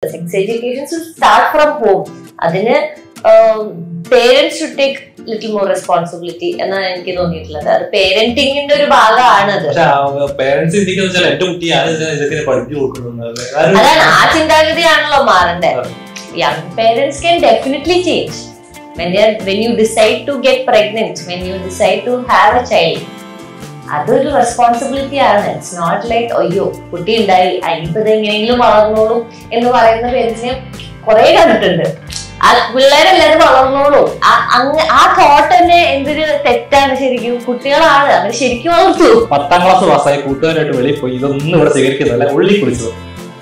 Sex education start from home അതിന് parents should take little more responsibility എന്നാണ് എനിക്ക് തോന്നിയിട്ടുള്ളത് അത് പേരന്റിങ്ങിന്റെ ഒരു ഭാഗമാണ് അത് പക്ഷെ പേരൻസ് ചിന്തിക്കുന്ന വെച്ചാൽ എന്റെ കുട്ടി ഞാൻ ഇതിനെ ഇതൊക്കെ പഠിച്ചു കൊടുക്കുന്നത് അതാണ് ആ ചിന്താഗതിയാണല്ലോ മാറേണ്ടത് young parents can definitely change when they are when you decide to get pregnant when you decide to have a child അതൊരു റെസ്പോൺസിബിലിറ്റി ആണ് ഇറ്റ്സ് നോട്ട് ലൈക്ക് അയ്യോ കുട്ടി ഉണ്ടായി അതിനിപ്പോ ഇത് എങ്ങനെയെങ്കിലും വളർന്നോളും എന്ന് പറയുന്ന പേരൻസിനെ കുറെ കണ്ടിട്ടുണ്ട് ആ പിള്ളേരെല്ലാരും വളർന്നോളൂ ആ- അങ്ങ് ആ തോട്ട് തന്നെ എന്തൊരു തെറ്റാണ് ശരിക്കും കുട്ടികളാണ് അവർ ശരിക്കും വളർത്തു പത്താം ക്ലാസ് പാസ്സായി കൂട്ടുകാരായിട്ട് വെളിയിൽ പോയി ഇതൊന്നും ഇവിടെ സ്വീകരിക്കുന്നില്ല ഉള്ളി കുളിച്ചത്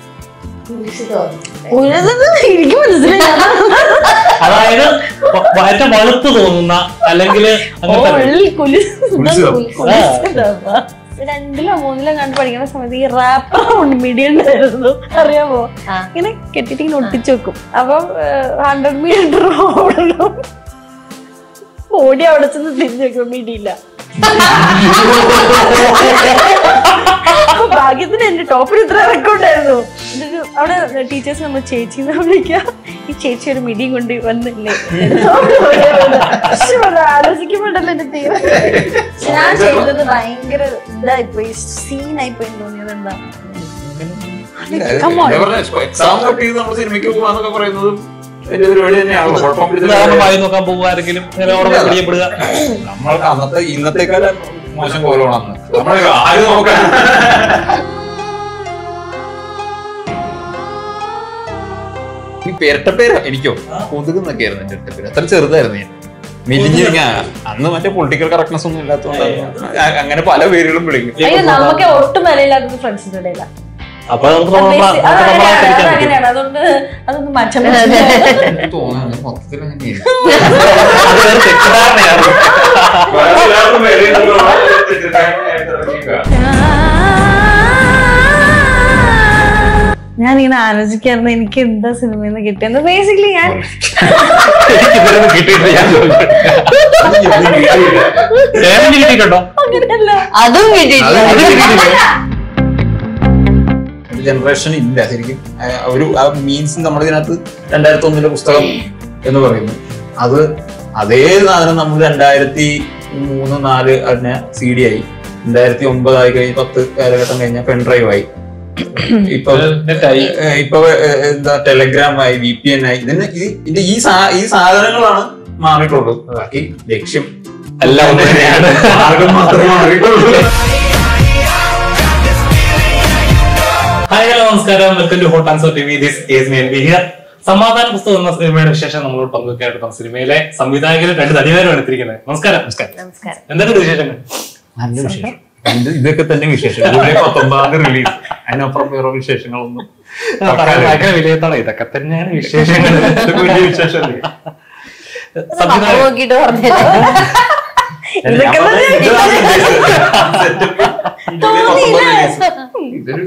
എനിക്ക് മനസ്സിലായി അതായത് വ- ഏറ്റവും വളുത്ത് തോന്നുന്ന അല്ലെങ്കിൽ അങ്ങനത്തെ ഉള്ളിൽ കുലി- കുലിച്ചതോ? കുലിച്ചതാ. രണ്ടിലോ മൂന്നിലോ കണ്ട് പഠിക്കുന്ന സമയത്ത് ഈ റാപ്പർ മീഡിയ ഉണ്ടായിരുന്നു അറിയാമോ ആ. ഇങ്ങനെ കെട്ടിട്ട് ഇങ്ങനെ ഒട്ടിച്ചു വെക്കും അപ്പം ഹൺഡ്രഡ് മീറ്റർ ഓടണം ഓടി അവിടെ ചെന്ന് തിരിഞ്ഞു വെക്കും മീഡിയില്ല അപ്പൊ ഭാഗ്യത്തിന് എന്റെ ടോപ്പിൽ ഇത്ര റെക്കോർഡായിരുന്നു എന്നിട്ട് അവിടെ ടീച്ചേഴ്സ് നമ്മൾ ചേച്ചി എന്ന് വിളിക്കുക ഈ ചേച്ചി ഒരു മിടിയും കൊണ്ട് വന്നില്ലേ ആലോചിക്കുമ്പോണ്ടല്ലോ എന്റെ തീവ്ര ഞാൻ ചെയ്തത് ഭയങ്കര ഇതായിപ്പോയി സീനായിപ്പോയി തോന്നിയത് എന്താ Come on. എക്സാം കട്ട് ചെയ്ത് നമ്മൾ സിനിമയ്ക്ക് പോകാന്നൊക്കെ പറയുന്നത് വലിയ പരിപാടി തന്നെയാണല്ലോ കുഴപ്പം പിടിച്ച ഉദാഹരണം പരിപാടി. വായി നോക്കാൻ പോകുമാരെങ്കിലും ഇങ്ങനെ അവിടെ പിടിയപ്പെടുക നമ്മൾക്ക് അന്നത്തെ ഇന്നത്തേക്കാളും മോശം കോലമാണ് അന്ന് നമ്മൾ ആര് നോക്കാൻ ഈ പേരട്ടപ്പേര് എനിക്കോ കൊതുകുന്നൊക്കെ ആയിരുന്നു എന്റെ അടുത്ത പേര് അത്ര ചെറുതായിരുന്നു ഞാൻ മെലിഞ്ഞ് ഞാൻ അന്ന് മറ്റേ പൊളിറ്റിക്കൽ കറക്റ്റ്നസ് ഒന്നും ഇല്ലാത്തതുകൊണ്ട് അ- അങ്ങനെ പല പേരുകളും വിളിക്കും അയ്യോ നമുക്ക് ഒട്ടും വിലയില്ലാത്തത് ഫ്രണ്ട്സിന്റെ ഇടയില അപ്പൊ നമുക്ക് നമ്മളെ- നമുക്ക് നമ്മളായിട്ട് ഇരിക്കാൻ പറ്റും. അങ്ങനെയാണ് അതുകൊണ്ട് അതൊന്നും മാറ്റം എനിക്ക് തോന്നുന്നു മൊത്തത്തിൽ അങ്ങനെയായിരുന്നു അത് വേറെ തെറ്റിദ്ധാരണയാണ് ഞാൻ ഇങ്ങനെ ആലോചിക്കായിരുന്നു എനിക്ക് എന്താ സിനിമയിൽ നിന്ന് കിട്ടിയത് ബേസിക്കലി ഞാൻ എനിക്കിതുവരെയൊന്നും കിട്ടിയിട്ടില്ല ഞാൻ ഏതെങ്കിലും കിട്ടിയിട്ടുണ്ടോ അങ്ങനെയല്ല അതും കിട്ടിയിട്ടില്ല അത് കിട്ടിയിട്ടില്ല ജനറേഷൻ ഇല്ല ശരിക്കും ആ, ഒരു ആ മീൻസ് നമ്മൾ ഇതിനകത്ത് രണ്ടായിരത്തി ഒന്നിലെ പുസ്തകം എന്ന് പറയുന്നു അത് അതേ സാധനം നമ്മൾ രണ്ടായിരത്തി മൂന്ന് നാല് അതിനെ സി ഡി ആയി രണ്ടായിരത്തി ഒമ്പതായി കഴിഞ്ഞ് പത്ത് കാലഘട്ടം കഴിഞ്ഞ പെൻഡ്രൈവ് ആയി ഇപ്പൊ നെറ്റായി ഏ, ഇപ്പൊ ഏ, എന്താ ടെലഗ്രാം ആയി വി പി എൻ ആയി ഇതിന് ഈ ഇതിന്റെ ഈ സാ- ഈ സാധനങ്ങളാണ് മാറിയിട്ടുള്ളൂ ബാക്കി ലക്ഷ്യം എല്ലാം ഒന്ന് തന്നെയാണ് മാർഗം മാത്രമേ മാറിയിട്ടുള്ളൂ ഹായ് ഹലോ നമസ്കാരം welcome to hot answer T V this is മീൻ ബി ഹിയർ സമാധാന പുസ്തകം എന്ന സിനിമയുടെ വിശേഷം നമ്മളോട് പങ്കുവെക്കാനായിട്ട് സിനിമയിലെ സംവിധായകരും രണ്ട് നടിമാരും എടുത്തിരിക്കുന്നത് നമസ്കാരം നമസ്കാരം നമസ്കാരം എന്താണ് വിശേഷങ്ങൾ നല്ല വിശേഷം ഇത് ഇതൊക്കെ തന്നെ വിശേഷം ജൂലൈ പത്തൊമ്പതാം തീയതി റിലീസ് അതിനപ്പുറം വേറെ വിശേഷങ്ങളൊന്നും ഭയങ്കര വിലയിരുത്തണം ഇതൊക്കെ തന്നെയാണ് വിശേഷങ്ങൾ ഇതൊക്കെ വലിയ വിശേഷമല്ലേ നമ്മൾ സംവിധായകൻ നോക്കിയിട്ട് പറഞ്ഞു ഇതൊക്കെ ഞാൻ പറഞ്ഞത് ഇതാണ് ഉദ്ദേശിച്ചത്. Setup. ജൂലൈ പത്തൊമ്പത് release. ഇതൊരു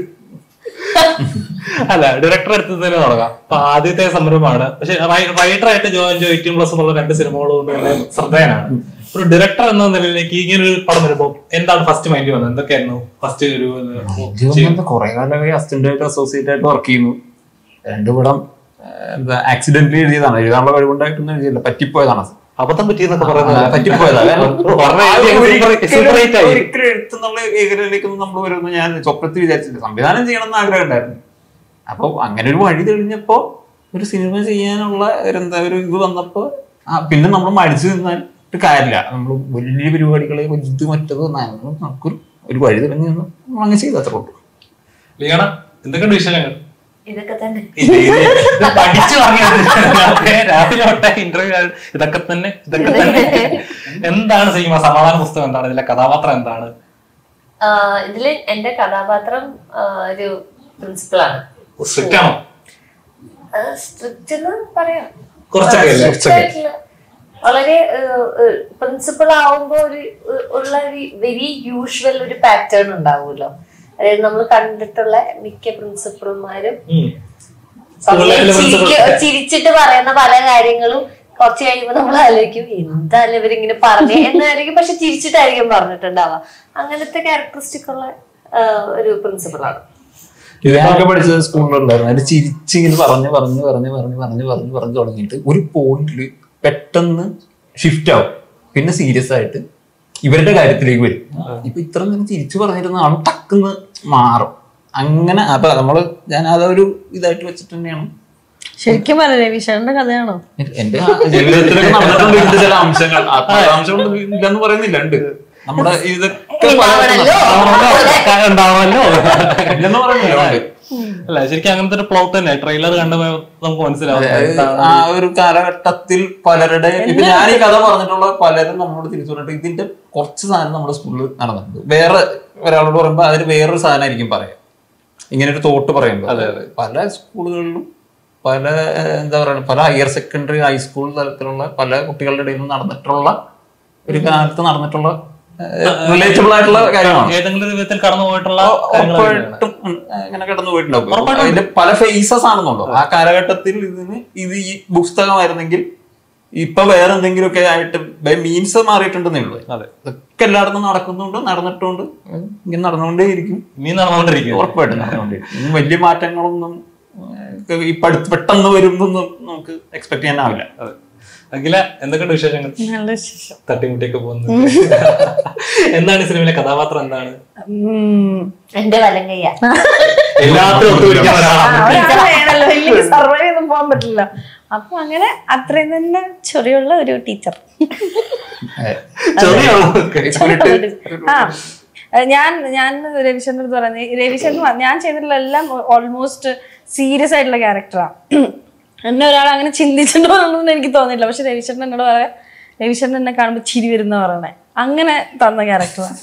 അല്ല ഡയറക്ടർ എടുത്ത് തന്നെ തുടങ്ങാം അപ്പൊ ആദ്യത്തെ സംരംഭമാണ് പക്ഷെ റൈറ്റർ ആയിട്ട് ജോയിൻ ജോ എയ്റ്റീൻ പ്ലസ് എന്നുള്ള രണ്ട് സിനിമകൾ കൊണ്ട് തന്നെ ശ്രദ്ധേയനാണ് ഒരു ഡയറക്ടർ എന്ന നിലയിലേക്ക് ഇങ്ങനെ ഒരു പടം വരുമ്പോൾ എന്താണ് ഫസ്റ്റ് മൈൻഡ് വന്നത് എന്തൊക്കെയായിരുന്നു ഫസ്റ്റ് ഒരു ഇതൊന്നും കുറെ കാലമായി അസിസ്റ്റന്റ് ആയിട്ട് അസോസിയേറ്റ് ആയിട്ട് വർക്ക് ചെയ്യുന്നു രണ്ടു പടം ഏഹ്, എന്താ ആക്സിഡന്റലി എഴുതിയതാണ് എഴുതാനുള്ള കഴിവുണ്ടായിട്ടൊന്നും എഴുതിയില്ല പറ്റിപ്പോയതാണ് അബദ്ധം പറ്റിയെന്നൊക്കെ ആ, പറയുന്നത് പറ്റിപ്പോയതാ പറഞ്ഞ സൂപ്പർ ഹിറ്റ് ആയി ഒരിക്കലും എഴുത്തുന്നുള്ള ഏകരയിലേക്കൊന്നും നമ്മൾ വരുമെന്ന് ഞാൻ സ്വപ്നത്തിൽ വിചാരിച്ചില്ല സംവിധാനം ചെയ്യണം എന്ന് ആഗ്രഹം ഉണ്ടായിരുന്നു അപ്പൊ അങ്ങനെ ഒരു വഴി തെളിഞ്ഞപ്പോ ഒരു സിനിമ ചെയ്യാനുള്ള ഒരു എന്താ ഒരു ഇത് വന്നപ്പോ ആ, പിന്നെ നമ്മൾ മടിച്ചു നിന്നാൽ ഒരു കാര്യമില്ല നമ്മൾ വലിയ പരിപാടികളെ വലുത് മറ്റത് നല്ലത് നമുക്കൊരു ഒരു വഴി തെളിഞ്ഞു നിന്ന് നമ്മൾ അങ്ങനെ ചെയ്ത് അത്ര ഉള്ളൂ ലീഗണ എന്തൊക്കെയുണ്ട് വിശേഷങ്ങൾ ഇതൊക്കെ തന്നെ ഇത് ഇത് ഇത് പഠിച്ചു വാങ്ങിയത് രാവിലെ രാവിലെ തൊട്ടേ ഇന്റർവ്യൂ ഇതൊക്കെ തന്നെ ഇതൊക്കെ തന്നെ എന്താണ് സിനിമ സമാധാന പുസ്തകം എന്താണ് ഇതിലെ കഥാപാത്രം എന്താണ് ആഹ് ഇതില് എന്റെ കഥാപാത്രം ആഹ് ഒരു പ്രിൻസിപ്പളാണ് സ്ട്രിക്റ്റ് ആണോ സ്ട്രിക്റ്റ് എന്ന് പറയാം കുറച്ചൊക്കെ അല്ലേ? Strict ആയിട്ടുള്ള, വളരെ പ്രിൻസിപ്പൾ ആവുമ്പോ ഒരു ഏഹ്, ഉള്ള ഒരു വെരി യൂഷ്വൽ ഒരു പാറ്റേൺ ഉണ്ടാവുമല്ലോ അതായത് നമ്മൾ കണ്ടിട്ടുള്ള മിക്ക പ്രിൻസിപ്പൾമാരും ഉം. ചിരിക്ക- principal. ചിരിച്ചിട്ട് പറയുന്ന പല കാര്യങ്ങളും കുറച്ച് കഴിയുമ്പോ നമ്മൾ ആലോചിക്കും എന്തായാലും ഇവരിങ്ങനെ പറഞ്ഞേ എന്നായിരിക്കും പക്ഷെ ചിരിച്ചിട്ടായിരിക്കും പറഞ്ഞിട്ടുണ്ടാവുക അങ്ങനത്തെ ക്യാരക്ടറിസ്റ്റിക് ഉള്ള ആഹ്, ഒരു പ്രിൻസിപ്പളാണ് ഞാനൊക്കെ പഠിച്ചത് സ്കൂളിലുണ്ടായിരുന്നു അതിൽ ചിരിച്ചിങ്ങനെ പറഞ്ഞ് പറഞ്ഞ് പറഞ്ഞ് പറഞ്ഞ് പറഞ്ഞ് പറഞ്ഞ് പറഞ്ഞ് തുടങ്ങിയിട്ട് ഒരു പോയിന്റിൽ പെട്ടെന്ന് ഷിഫ്റ്റ് ആവും പിന്നെ സീരിയസ് ആയിട്ട് ഇവരുടെ കാര്യത്തിലേക്ക് വരും ഇപ്പൊ ഇത്ര നേരം ചിരിച്ചു പറഞ്ഞിരുന്ന ആൾ ടക്കുന്ന് മാറും അങ്ങനെ അപ്പൊ നമ്മള് ഞാൻ അതൊരു ഇതായിട്ട് വെച്ചിട്ട് തന്നെയാണ് ശരിക്കും പറയാം രവിശേഖരന്റെ കഥയാണോ എന്റെ ജീവിതത്തിലൊക്കെ നടന്നിട്ടുണ്ട് ഇതിന്റെ ചില അംശങ്ങൾ ആത്മകാംക്ഷകൾ ഇല്ലെന്ന് പറയുന്നില്ല ഉണ്ട് നമ്മുടെ ഇതൊക്കെ പല- ഉണ്ടാവണല്ലോ. ഉണ്ടാവണല്ലോ ഇല്ലെന്ന് പറയുന്നില്ല ഉണ്ട് അല്ല ശരിക്കും അങ്ങനത്തെ ഒരു പ്ലോട്ട് തന്നെ ട്രെയിലർ കണ്ടുപോ നമുക്ക് മനസ്സിലാവും അതായത് ആ ഒരു കാലഘട്ടത്തിൽ പലരുടെ ഇപ്പൊ ഞാൻ ഈ കഥ പറഞ്ഞിട്ടുള്ള പലരും നമ്മളോട് തിരിച്ചു പറഞ്ഞിട്ട് ഇതിന്റെ കുറച്ച് സാധനം നമ്മുടെ സ്കൂളിൽ നടന്നിട്ടുണ്ട് വേറെ ഒരാളോട് പറയുമ്പോൾ അതിന് വേറൊരു സാധനമായിരിക്കും പറയാം ഇങ്ങനെ ഒരു തോട്ട് പറയുമ്പോൾ പല സ്കൂളുകളിലും പല ഏഹ്, എന്താ പറയുക പല ഹയർ സെക്കൻഡറി ഹൈസ്കൂൾ തലത്തിലുള്ള പല കുട്ടികളുടെ ഇടയിൽ നടന്നിട്ടുള്ള ഒരു കാലത്ത് നടന്നിട്ടുള്ള റിലേറ്റബിൾ ആയിട്ടുള്ള കാര്യമാണ് ഏതെങ്കിലും ഒരു വിധത്തിൽ കടന്നു പോയിട്ടുള്ള കാര്യങ്ങൾ തന്നെയാണ്. ഉറപ്പായിട്ടും ഉം, അങ്ങനെ കടന്നു പോയിട്ടുണ്ടാവും അതിന്റെ പല ഫേസസ് ആണെന്നുണ്ടോ ആ കാലഘട്ടത്തിൽ ഇതിന് ഇത് ഈ പുസ്തകമായിരുന്നെങ്കിൽ ഇപ്പൊ വേറെ എന്തെങ്കിലുമൊക്കെ ആയിട്ട് മീൻസ് മാറിയിട്ടുണ്ടെന്നേ ഉള്ളൂ അതെ ഇതൊക്കെ എല്ലായിടത്തും നടക്കുന്നുണ്ട് നടന്നിട്ടുണ്ട് ഇങ്ങനെ നടന്നുകൊണ്ടേയിരിക്കും നീ നടന്നുകൊണ്ടിരിക്കും ഉറപ്പായിട്ടും നടന്നുകൊണ്ടേയിരിക്കും ഇനി വലിയ മാറ്റങ്ങളൊന്നും ഏഹ്, ഇപ്പൊ അടുത്ത് പെട്ടെന്ന് വരുന്നൊന്നും നമുക്ക് എക്സ്പെക്ട് ചെയ്യാനാവില്ല അതെ അഖില എന്തൊക്കെയുണ്ട് വിശേഷങ്ങൾ നല്ല വിശേഷം തട്ടിമുട്ടിയൊക്കെ പോകുന്നത് എന്താണ് ഈ സിനിമയിലെ കഥാപാത്രം എന്താണ് ഉം. എന്റെ വലങ്കയ്യ എല്ലാത്തിനും ഒത്തുപിടിക്കാൻ ആ, ഒരാളാണ് ഒരാള് വേണല്ലോ ഇല്ലെങ്കിൽ സർവൈവ് ചെയ്തൊന്നും പോകാൻ പറ്റില്ല അപ്പൊ അങ്ങനെ അത്രയും തന്നെ ചൊറിയുള്ള ഒരു ടീച്ചർ ആ ഏഹ് ഞാൻ ഞാൻ രവിശങ്കർ അടുത്ത് പറയുന്നത് രവിശങ്കർ ഞാൻ ചെയ്തിട്ടുള്ള എല്ലാം ഓൾമോസ്റ്റ് സീരിയസ് ആയിട്ടുള്ള ക്യാരക്ടറാണ് എന്നെ ഒരാൾ അങ്ങനെ ചിന്തിച്ചിട്ടുണ്ടോ എന്നൊന്നും എനിക്ക് തോന്നിയില്ല പക്ഷെ രവിശങ്കർ എന്നോട് പറയാം രവിശങ്കർ എന്നെ കാണുമ്പോൾ ചിരി വരുന്ന പറയണേ അങ്ങനെ തന്ന ക്യാരക്ടറാണ്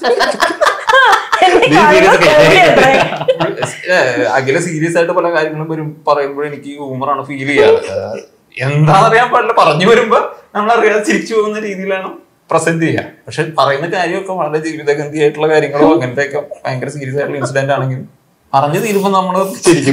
അഖില സീരിയസ് ആയിട്ട് പല കാര്യങ്ങളും വരും പറയുമ്പോൾ എനിക്ക് ഹ്യൂമറാണ് ഫീൽ ചെയ്യാറ് അതായത് എന്താണെന്നറിയാൻ പാടില്ല പറഞ്ഞു വരുമ്പോ നമ്മൾ അറിയാതെ ചിരിച്ചു പോകുന്ന രീതിയിലാണ് പ്രസന്റ് ചെയ്യുക പക്ഷെ പറയുന്ന കാര്യമൊക്കെ വളരെ ജീവിതഗന്ധിയായിട്ടുള്ള കാര്യങ്ങളോ അങ്ങനത്തെയൊക്കെ ഭയങ്കര സീരിയസ് ആയിട്ടുള്ള ഇൻസിഡന്റ് ആണെങ്കിലും പറഞ്ഞു തീരുമ്പോ നമ്മള് ചിരിക്കും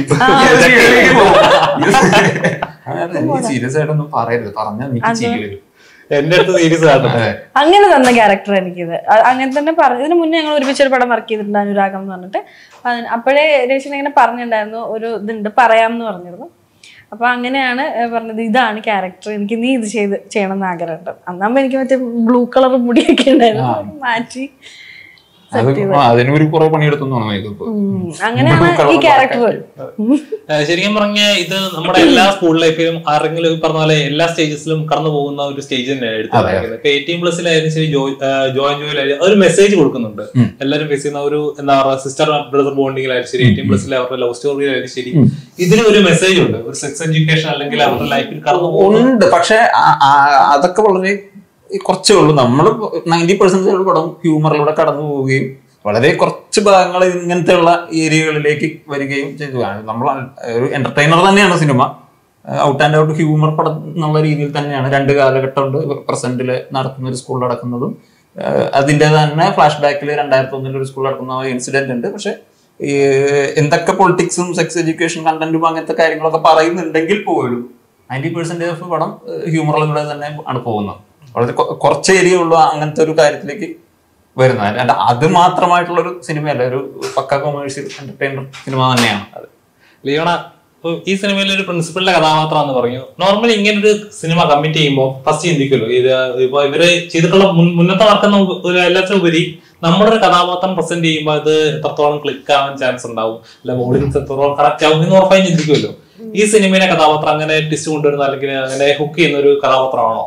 സീരിയസ് ആയിട്ടൊന്നും പറയരുത് പറഞ്ഞാൽ നീ ചിരി വരും എന്റെ അടുത്ത് സീരിയസ് ആണ് അങ്ങനെ തന്ന ക്യാരക്ടർ എനിക്കിത് അ- അങ്ങനെ തന്നെ പറഞ്ഞു ഇതിന് മുന്നേ ഞങ്ങൾ ഒരുമിച്ച് ഒരു പടം വർക്ക് ചെയ്തിട്ടുണ്ട് അനുരാഗം എന്ന് പറഞ്ഞിട്ട് അപ്പൊ അതിന് അപ്പോഴേ രേഷൻ ഇങ്ങനെ പറഞ്ഞിട്ടുണ്ടായിരുന്നു ഒരു ഇതുണ്ട് പറയാം എന്ന് പറഞ്ഞിരുന്നു അപ്പൊ അങ്ങനെയാണ് ഏഹ് പറഞ്ഞത് ഇതാണ് ക്യാരക്ടർ എനിക്ക് നീ ഇത് ചെയ്ത് ചെയ്യണം എന്ന് ആഗ്രഹമുണ്ട് അന്നാകുമ്പോ എനിക്ക് മറ്റേ ബ്ലൂ കളർ മുടിയൊക്കെ ഉണ്ടായിരുന്നു മാറ്റി അത് ആ, അതിന് ഒരു കുറെ പണിയെടുത്തു മേക്കപ്പ് ഉം. അങ്ങനെയാണ് ഈ ക്യാരക്ടർ ഏഹ് ശരിക്കും പറഞ്ഞ ഇത് നമ്മുടെ എല്ലാ സ്കൂൾ ലൈഫിലും ആരെങ്കിലും ഈ പറഞ്ഞ പോലെ എല്ലാ സ്റ്റേജസിലും കടന്നു പോകുന്ന ഒരു സ്റ്റേജ് തന്നെയാണ് എടുത്തിരിക്കുന്നത് ഇപ്പൊ എയ്റ്റീൻ പ്ലസിലായാലും ശരി ജോയിൻ ജോയിലായാലും ഒരു മെസ്സേജ് കൊടുക്കുന്നുണ്ട് എല്ലാവരും ഫേസ് ചെയ്യുന്ന ഒരു എന്താ പറയുക സിസ്റ്റർ ബ്രദർ ബോണ്ടിങ്ങിലായാലും ശരി എയ്റ്റീൻ പ്ലസിലെ അവരുടെ ലവ് സ്റ്റോറിയിലായാലും ശരി ഇതിന് ഒരു മെസ്സേജ് ഉണ്ട് ഒരു സെക്സ് എഡ്യൂക്കേഷൻ അല്ലെങ്കിൽ അവരുടെ ലൈഫിൽ കടന്നു പോകുന്ന ഉണ്ട് പക്ഷെ ആ- ആ- അതൊക്കെ വളരെ കുറച്ചേ ഉള്ളൂ നമ്മൾ നയൻറ്റി പെർസെന്റേജ് പടം ഹ്യൂമറിലൂടെ കടന്നു പോവുകയും വളരെ കുറച്ച് ഭാഗങ്ങൾ ഇങ്ങനത്തെയുള്ള ഏരിയകളിലേക്ക് വരികയും ചെയ്തു നമ്മൾ ഒരു എന്റർടൈനർ തന്നെയാണ് cinema out and out humour പടം എന്നുള്ള രീതിയിൽ തന്നെയാണ് രണ്ട് കാലഘട്ടമുണ്ട് പ്രസന്റിൽ നടക്കുന്ന ഒരു സ്കൂളിൽ നടക്കുന്നതും ഏഹ് അതിന്റെ തന്നെ ഫ്ലാഷ് ബാക്കിൽ രണ്ടായിരത്തി ഒന്നിൽ ഒരു സ്കൂളിൽ നടക്കുന്ന ഇൻസിഡന്റ് ഉണ്ട് പക്ഷെ ഈ എന്തൊക്കെ പൊളിറ്റിക്സും സെക്സ് എഡ്യൂക്കേഷൻ കണ്ടന്റും അങ്ങനത്തെ കാര്യങ്ങളൊക്കെ പറയുന്നുണ്ടെങ്കിൽ പോലും നയൻറ്റി പെർസെന്റേജ് ഓഫ് പടം ഹ്യൂമറിലൂടെ തന്നെ ആണ് പോകുന്നത് വളരെ കൊ- കുറച്ച് ഏരിയ ഉള്ളൂ അങ്ങനത്തെ ഒരു കാര്യത്തിലേക്ക് വരുന്നത് അല്ലാണ്ട് അത് മാത്രമായിട്ടുള്ള ഒരു സിനിമയല്ല ഒരു പക്ക കൊമേഴ്ഷ്യൽ എന്റർടൈനർ സിനിമ തന്നെയാണ് ലിയോണ ഇപ്പൊ ഈ സിനിമയിലെ ഒരു പ്രിൻസിപ്പളിന്റെ കഥാപാത്രം എന്ന് പറഞ്ഞു നോർമലി ഇങ്ങനെ ഒരു സിനിമ കമ്മിറ്റ് ചെയ്യുമ്പോൾ ഫസ്റ്റ് ചിന്തിക്കുമല്ലോ ഇത് ഇപ്പൊ ഇവര് ചെയ്തിട്ടുള്ള മുൻ- മുന്നത്തെ വർക്കെന്ന ഒരു എല്ലാത്തിനും ഉപരി നമ്മുടെ ഒരു കഥാപാത്രം പ്രസന്റ് ചെയ്യുമ്പോൾ അത് എത്രത്തോളം ക്ലിക്ക് ആവാൻ ചാൻസ് ഉണ്ടാവും അല്ല ഓഡിയൻസ് എത്രത്തോളം കണക്ട് ആവും എന്ന് ഉറപ്പായും ചിന്തിക്കുമല്ലോ ഈ സിനിമയിലെ കഥാപാത്രം അങ്ങനെ ടിസ്റ്റ് കൊണ്ടുവരുന്ന അല്ലെങ്കിൽ അങ്ങനെ ഹുക്ക് ചെയ്യുന്ന ഒരു കഥാപാത്രമാണോ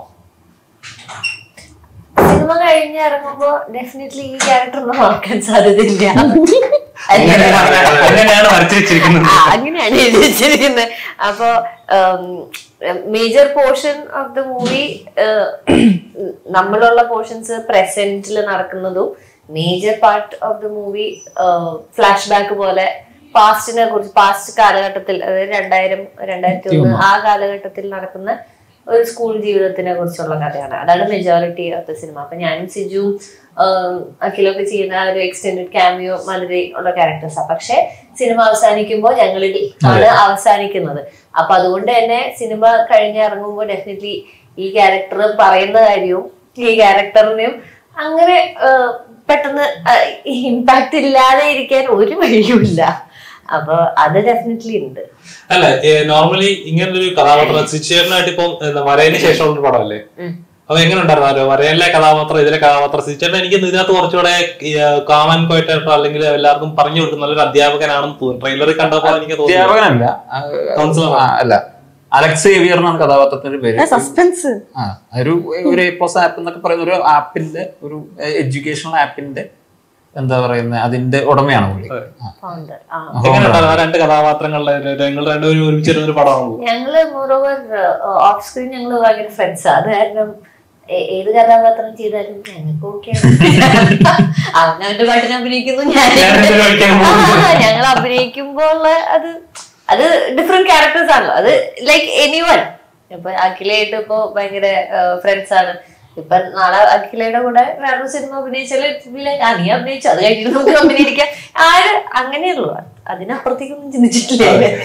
സിനിമ കഴിഞ്ഞ് ഇറങ്ങുമ്പോ ഡെഫിനറ്റ്ലി ഈ ക്യാരക്ടർ ഒന്നും മറക്കാൻ സാധ്യതയില്ല അങ്ങനെയാണ് അങ്ങനെയാണ് വരച്ചു വെച്ചിരിക്കുന്നത് ആ, അങ്ങനെയാണ് എഴുതി വെച്ചിരിക്കുന്നത് അപ്പോ major portion of the movie നമ്മളുള്ള പോർഷൻസ് പ്രസന്റിൽ നടക്കുന്നതും major part of the movie flashback പോലെ പാസ്റ്റിനെ കുറിച്ച് പാസ്റ്റ് കാലഘട്ടത്തിൽ അതായത് രണ്ടായിരം രണ്ടായിരത്തി ഒന്ന് ആ കാലഘട്ടത്തിൽ നടക്കുന്ന ഒരു സ്കൂൾ ജീവിതത്തിനെ കുറിച്ചുള്ള കഥയാണ് അതാണ് മെജോറിറ്റി ഓഫ് ദ സിനിമ അപ്പൊ ഞാനും സിജുവും ആം, അഖിലൊക്കെ ചെയ്യുന്ന ആ ഒരു എക്സ്റ്റെൻഡഡ് ക്യാമിയോ മാതിരി ഉള്ള ക്യാരക്ടേഴ്സാണ് പക്ഷെ സിനിമ അവസാനിക്കുമ്പോൾ ഞങ്ങളിൽ ആണ് അവസാനിക്കുന്നത് അപ്പൊ അതുകൊണ്ട് തന്നെ സിനിമ കഴിഞ്ഞ് ഇറങ്ങുമ്പോൾ ഡെഫിനറ്റ്ലി ഈ ക്യാരക്ടർ പറയുന്ന കാര്യവും ഈ ക്യാരക്ടറിനെയും അങ്ങനെ ആ, പെട്ടെന്ന് ഇമ്പാക്ട് ഇല്ലാതെ ഇരിക്കാൻ ഒരു വഴിയുമില്ല അപ്പൊ അത് ഡെഫിനറ്റ്ലി ഉണ്ട് അല്ല നോർമലി ഇങ്ങനൊരു കഥാപാത്രം സിച്ചേട്ടനായിട്ട് ഇപ്പം എന്താ, വരയന് ശേഷമുള്ള ഒരു പടമല്ലേ ഉം. അപ്പൊ എങ്ങനെ ഉണ്ടായിരുന്നു വരയിലെ കഥാപാത്രം ഇതിലെ കഥാപാത്രം സിച്ചേട്ടൻ എനിക്ക് ഇതിനകത്ത് കുറച്ചുകൂടെ കാമൻ കോയിട്ടായിട്ടോ അല്ലെങ്കിൽ എല്ലാവർക്കും പറഞ്ഞു കൊടുക്കുന്ന നല്ലൊരു അധ്യാപകനാണെന്ന് തോന്നുന്നു ട്രെയിലറിൽ കണ്ടപ്പോൾ എനിക്ക് തോന്നി അധ്യാപകനല്ല ആ, Counselor. ആ, അല്ല അലക്സ് സേവിയർ എന്നാണ് കഥാപാത്രത്തിന്റെ പേര് സസ്പെൻസ് ആ ഒരു ഒരു എപ്പോസ് ആപ്പ് എന്നൊക്കെ പറയുന്ന ഒരു ആപ്പിന്റെ ഒരു എഡ്യൂക്കേഷണൽ ആപ്പിന്റെ എന്താ പറയുന്നത് അതിന്റെ ഉടമയാണ് പുള്ളി ആ. ഫൗണ്ടർ ആ എങ്ങനെ ഉണ്ടായിരുന്നു ആ രണ്ട് കഥാപാത്രങ്ങളുടെ ഒരു- നിങ്ങൾ രണ്ടുപേരും ഒരുമിച്ചിരുന്ന ഒരു പടമാണല്ലോ ഞങ്ങള് മോറോവർ ഓഫ് സ്ക്രീൻ ഞങ്ങള് ഭയങ്കര ഫ്രണ്ട്സാ അത് കാരണം ഏ- ഏത് കഥാപാത്രം ചെയ്താലും ഞങ്ങൾക്ക് ഓക്കെ അവൻ അവന്റെ പാട്ടിന് അഭിനയിക്കുന്നു ഞാൻ ഞാനെന്റെ കളിക്കാൻ പോകുന്നു. ഞങ്ങൾ അഭിനയിക്കുമ്പോൾ ഉള്ള അത് അത് ഡിഫറെന്റ് ക്യാരക്ടേഴ്സ് ആണല്ലോ അത് ലൈക്ക് എനി വൺ ഇപ്പൊ അഖിലയായിട്ട് ഇപ്പൊ ഭയങ്കര ഫ്രണ്ട്സ് ആണ് ഇപ്പൊ നാളെ അഖിലയുടെ കൂടെ വേറൊരു സിനിമ അഭിനയിച്ചാൽ like, ആ നീ അഭിനയിച്ചു അത് കഴിഞ്ഞിട്ട് നമുക്ക് അഭിനയിക്കാം ആര് അങ്ങനെയുള്ളൂ അതിനപ്പുറത്തേക്കൊന്നും ചിന്തിച്ചിട്ടില്ല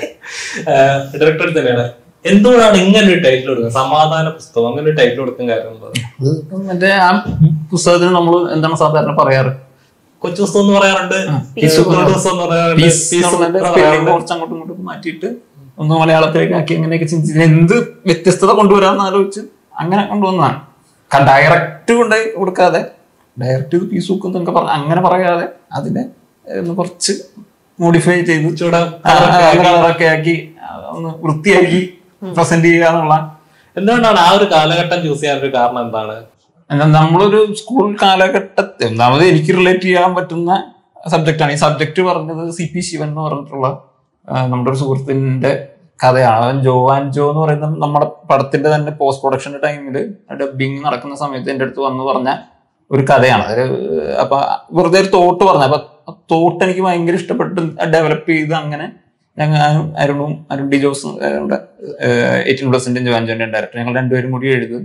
ഡയറക്ടർ തന്നെയാണ് എന്തുകൊണ്ടാണ് ഇങ്ങനെ ഒരു ടൈറ്റിൽ കൊടുക്കുന്നത് സമാധാന പുസ്തകം അങ്ങനെ ഒരു ടൈറ്റിൽ കൊടുക്കാൻ കാരണം എന്താ? ഇത് ഇപ്പം മറ്റേ ആ പുസ്തകത്തിന് നമ്മൾ എന്താണ് സാധാരണ പറയാറ് കൊച്ചു പുസ്തകം എന്ന് പറയാറുണ്ട് Peace കുട്ടികളുടെ പുസ്തകം എന്ന് പറയാറുണ്ട് Peace Peace എന്നുള്ളതിന്റെ എന്ന് spelling പറയാറുണ്ട്. കുറച്ച് അങ്ങോട്ടും ഇങ്ങോട്ടും മാറ്റിയിട്ട് ഒന്ന് മലയാളത്തിലേക്ക് ആക്കി അങ്ങനെയൊക്കെ ചിന്തിച്ച് എന്ത് വ്യത്യസ്തത കൊണ്ടുവരാന്ന് ആലോചിച്ച് അങ്ങനെ കൊണ്ടുവന്നതാണ് ഡയറക്റ്റ് കൊണ്ട് കൊടുക്കാതെ ഡയറക്റ്റ് ഇത് പീസ് ബുക്ക് എന്നൊക്കെ പറഞ്ഞ അങ്ങനെ പറയാതെ അതിനെ ഒന്ന് കുറച്ച് മോഡിഫൈ ചെയ്ത് കുറച്ചുകൂടെ കളറൊക്കെ ആക്കി ആ, ഒന്ന് വൃത്തിയാക്കി പ്രസന്റ് ചെയ്യുക എന്നുള്ള എന്തുകൊണ്ടാണ് ആ ഒരു കാലഘട്ടം ചൂസ് ചെയ്യാൻ ഒരു കാരണം എന്താണ് എന്നാ നമ്മളൊരു സ്കൂൾ കാലഘട്ടത്തിൽ ഒന്നാമത് എനിക്ക് റിലേറ്റ് ചെയ്യാൻ പറ്റുന്ന സബ്ജക്റ്റാണ് ഈ സബ്ജക്ട് പറഞ്ഞത് സി പി ശിവൻ എന്ന് പറഞ്ഞിട്ടുള്ള ആ, നമ്മുടെ ഒരു സുഹൃത്തിന്റെ കഥയാണ് അവൻ ജോ ആൻഡ് ജോ എന്ന് പറയുന്ന നമ്മുടെ പടത്തിന്റെ തന്നെ പോസ്റ്റ് പ്രൊഡക്ഷന്റെ ടൈമിൽ ഡബിങ് നടക്കുന്ന സമയത്ത് എൻ്റെ അടുത്ത് വന്ന് പറഞ്ഞ ഒരു കഥയാണ് അതൊരു അപ്പൊ വെറുതെ ഒരു തോട്ട് പറഞ്ഞു അപ്പൊ ആ തോട്ട് എനിക്ക് ഭയങ്കര ഇഷ്ടപ്പെട്ട് ഡെവലപ്പ് ചെയ്ത് അങ്ങനെ ഞങ്ങൾ ഞാനും അരുണും അരുൺ ഡി ജോസ് എയ്റ്റീൻ പ്ലസിന്റെ ജോൻ ജോന്റെ ഡയറക്ടർ ഞങ്ങൾ രണ്ടുപേരും കൂടി എഴുതി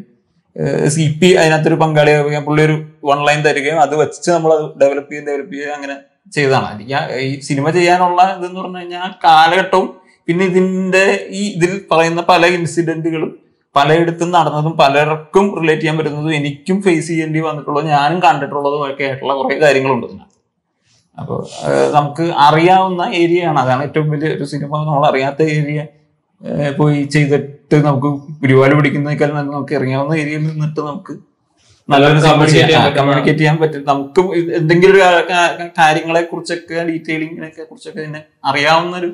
സി പി അതിനകത്തൊരു പങ്കാളിയാവുകയും പുള്ളി ഒരു വൺ ലൈൻ തരികയും അത് വെച്ച് നമ്മൾ ഡെവലപ്പ് ചെയ്ത് ഡെവലപ്പ് ചെയ്യുക അങ്ങനെ ചെയ്തതാണ് എനിക്ക് ആ ഈ സിനിമ ചെയ്യാനുള്ള ഇതെന്ന് പറഞ്ഞു കഴിഞ്ഞാൽ ആ കാലഘട്ടവും പിന്നെ ഇതിന്റെ ഈ ഇതിൽ പറയുന്ന പല ഇൻസിഡന്റുകളും പലയിടത്തും നടന്നതും പലർക്കും റിലേറ്റ് ചെയ്യാൻ പറ്റുന്നതും എനിക്കും ഫേസ് ചെയ്യേണ്ടി വന്നിട്ടുള്ളതും ഞാനും കണ്ടിട്ടുള്ളതും ഒക്കെ ആയിട്ടുള്ള കുറെ കാര്യങ്ങളുണ്ട് ഇതിനകത്ത് അപ്പോൾ നമുക്ക് അറിയാവുന്ന ഏരിയയാണ് അതാണ് ഏറ്റവും വലിയ ഒരു സിനിമ നമ്മൾ അറിയാത്ത ഏരിയ പോയി ചെയ്തിട്ട് നമുക്ക് ഗുരുവായൂർ പിടിക്കുന്നതിനേക്കാൾ നല്ല നമുക്ക് അറിയാവുന്ന ഏരിയയിൽ നിന്നിട്ട് നമുക്ക് നല്ലൊരു Communicate ചെയ്യാൻ പറ്റുന്ന- കമ്മ്യൂണിക്കേറ്റ് ചെയ്യാൻ പറ്റും നമുക്ക് ഇത് എന്തെങ്കിലും ഒരു കാ- കാ- കാര്യങ്ങളെ കുറിച്ചൊക്കെ ഡീറ്റെയിലിങ്ങിനൊക്കെ കുറിച്ചൊക്കെ ഇതിനെ അറിയാവുന്ന ഒരു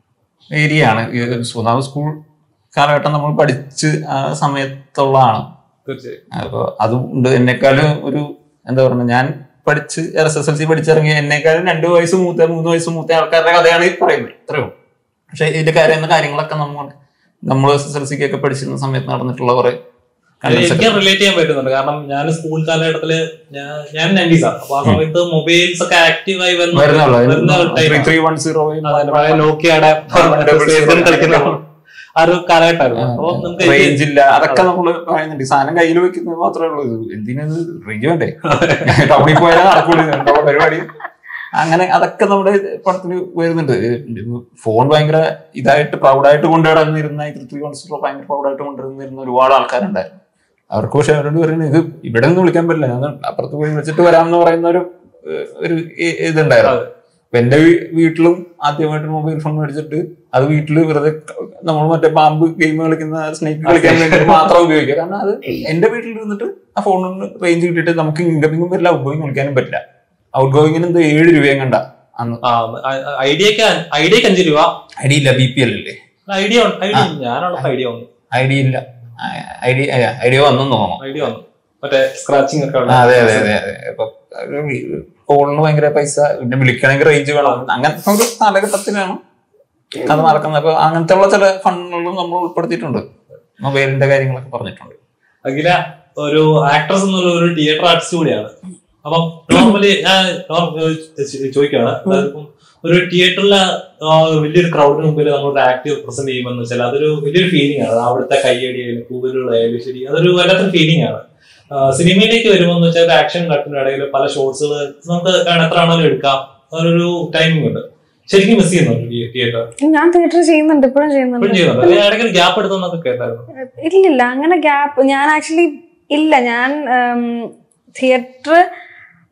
ഏരിയ ആണ് ഈ ഒരു ഒന്നാമത് സ്കൂൾ കാലഘട്ടം നമ്മൾ പഠിച്ച് ആ സമയത്തുള്ളതാണ് തീർച്ചയായും അപ്പോൾ അതുകൊണ്ട് എന്നെക്കാളും ഒരു എന്താ പറയുക ഞാൻ പഠിച്ച് എസ് എസ് എൽ സി പഠിച്ചിറങ്ങിയ എന്നെക്കാളും രണ്ടു വയസ്സ് മൂത്ത മൂന്ന് വയസ്സ് മൂത്ത ആൾക്കാരുടെ കഥയാണ് ഈ പറയുന്നത് ഇത്രയും പക്ഷെ ഇതിന്റെ കാര്യം കാര്യങ്ങളൊക്കെ നമ്മൾ നമ്മൾ എസ് എസ് എൽ സിക്ക് ഒക്കെ പഠിച്ചിരുന്ന സമയത്ത് നടന്നിട്ടുള്ള കുറെ എനിക്ക് റിലേറ്റ് ചെയ്യാൻ പറ്റുന്നുണ്ട് കാരണം ഞാൻ സ്കൂൾ കാലഘട്ടത്തില് ഞാൻ- ഞാൻ നയൻറ്റീസാണ് അപ്പൊ ആ സമയത്ത് മൊബൈൽസ് ഒക്കെ ആക്റ്റീവായി വരുന്ന വരുന്നുള്ളൂ വരുന്ന three time three one zero ആണ്. പഴയ നോക്കിയയുടെ Double zero കളിക്കുന്ന ആ ഒരു കാലഘട്ടമായിരുന്നു അപ്പൊ നമുക്ക് ഇത് റേഞ്ച് ഇല്ല അതൊക്കെ നമ്മൾ പറയുന്നുണ്ട് ഈ സാധനം കയ്യിൽ വെക്കുന്നത് മാത്രമേ ഉള്ളൂ ഇത് എന്തിനത് റേഞ്ച് വേണ്ടേ ടൗണിൽ പോയാൽ നടക്കൂല ഇതുണ്ടോ പരിപാടി അങ്ങനെ അതൊക്കെ നമ്മുടെ പടത്തിന് വരുന്നുണ്ട് ഫോൺ ഭയങ്കര ഇതായിട്ട് പ്രൗഡായിട്ട് കൊണ്ടുനടന്നിരുന്ന ഈ ത്രീ വൺ സീറോ ഭയങ്കര പ്രൗഡായിട്ട് കൊണ്ടുവന്നിരുന്ന ഒരുപാട് ആൾക്കാരുണ്ടായിരുന്നു അവർക്ക് പക്ഷെ അവരോട് പറയുന്നത് ഇത് ഇവിടെ നിന്ന് വിളിക്കാൻ പറ്റില്ല ഞാൻ അപ്പുറത്ത് പോയി വിളിച്ചിട്ട് വരാമെന്ന് പറയുന്ന ഒരു ഏഹ്, ഒരു ഇ- ഇതുണ്ടായിരുന്നു അപ്പൊ എന്റെ വീ- വീട്ടിലും ആദ്യമായിട്ട് മൊബൈൽ ഫോൺ മേടിച്ചിട്ട് അത് വീട്ടിൽ വെറുതെ നമ്മൾ മറ്റേ പാമ്പ് ഗെയിം കളിക്കുന്ന സ്നേക്ക് കളിക്കാൻ വേണ്ടി മാത്രം ഉപയോഗിക്കുക കാരണം അത് എന്റെ വീട്ടിൽ ഇരുന്നിട്ട് ആ ഫോണിന് റേഞ്ച് കിട്ടിയിട്ട് നമുക്ക് ഇൻകമിങ്ങും പറ്റില്ല ഔട്ട് ഗോയിങ് വിളിക്കാനും പറ്റില്ല ഔട്ട് ഗോയിങ്ങിന് എന്ത് ഏഴ് രൂപയും കണ്ട അന്ന് ആ ഐഡിയക്ക് ഐഡിയക്ക് അഞ്ച് രൂപ ഐ ഡി ഇല്ല ബി പി എൽ അല്ലേ ഐഡിയ ഐഡിയ ഞാനുള്ള ഐഡിയ വന്നു ഐ ഡി ഇല്ല ഐ ഡി ഐ ഡി വന്നെന്ന് തോന്നുന്നു ഐഡിയ വന്നു മറ്റേ സ്ക്രാച്ചിങ് ഒക്കെ ആ, ഉള്ള അതെ അതെ അതെ അതെ അപ്പൊ ഫോണിന് ഭയങ്കര പൈസ പിന്നെ വിളിക്കണമെങ്കിൽ റേഞ്ച് വേണം അങ്ങനത്തെ ഒരു കാലഘട്ടത്തിലാണ് കഥ നടക്കുന്നത് അപ്പൊ അങ്ങനത്തെ ഉള്ള ചില ഫണ്ടുകളും നമ്മൾ ഉൾപ്പെടുത്തിയിട്ടുണ്ട് മൊബൈലിന്റെ കാര്യങ്ങളൊക്കെ പറഞ്ഞിട്ടുണ്ട് അഖില ഒരു ആക്ട്രസ് എന്നുള്ള ഒരു തിയേറ്റർ ആർട്ടിസ്റ്റ് കൂടിയാണ് അപ്പം നോർമലി ഞാൻ ചോദിക്കുകയാണ് അതായത് ഇപ്പം ഒരു തിയേറ്ററിലെ വലിയൊരു ക്രൗഡിന് മുമ്പിൽ നമ്മൾ ഒരു ആക്ട് പ്രസന്റ് ചെയ്യുമെന്ന് വെച്ചാൽ അതൊരു വലിയൊരു ഫീലിംഗ് ആണ് അവിടുത്തെ കയ്യടിയായാലും കൂവലുകളായാലും ശരി അതൊരു വല്ലാത്തൊരു ഫീലിംഗ് ആണ് ആ, സിനിമയിലേക്ക് വരുമ്പോൾ എന്ന് വെച്ചാൽ ഒരു ആക്ഷൻ കട്ടിന് ഇടയിൽ പല ഷോട്ട്സുകൾ നമുക്ക് കാണാൻ എത്ര ആണെങ്കിലും എടുക്കാം അതൊരു ടൈമിംഗ് ഉണ്ട് ശരിക്കും മിസ് ചെയ്യുന്നുണ്ട് തിയേറ്റർ ഞാൻ തിയേറ്റർ ചെയ്യുന്നുണ്ട് ഇപ്പോഴും ചെയ്യുന്നുണ്ട് ഇപ്പോഴും ചെയ്യുന്നുണ്ട് ഇടയ്ക്ക് ഒരു ഗ്യാപ്പ് എടുത്തെന്നൊക്കെ കേട്ടായിരുന്നു ഇല്ലില്ല അങ്ങനെ ഗ്യാപ്പ് ഞാൻ ആക്ച്വലി ഇല്ല ഞാൻ തിയേറ്റർ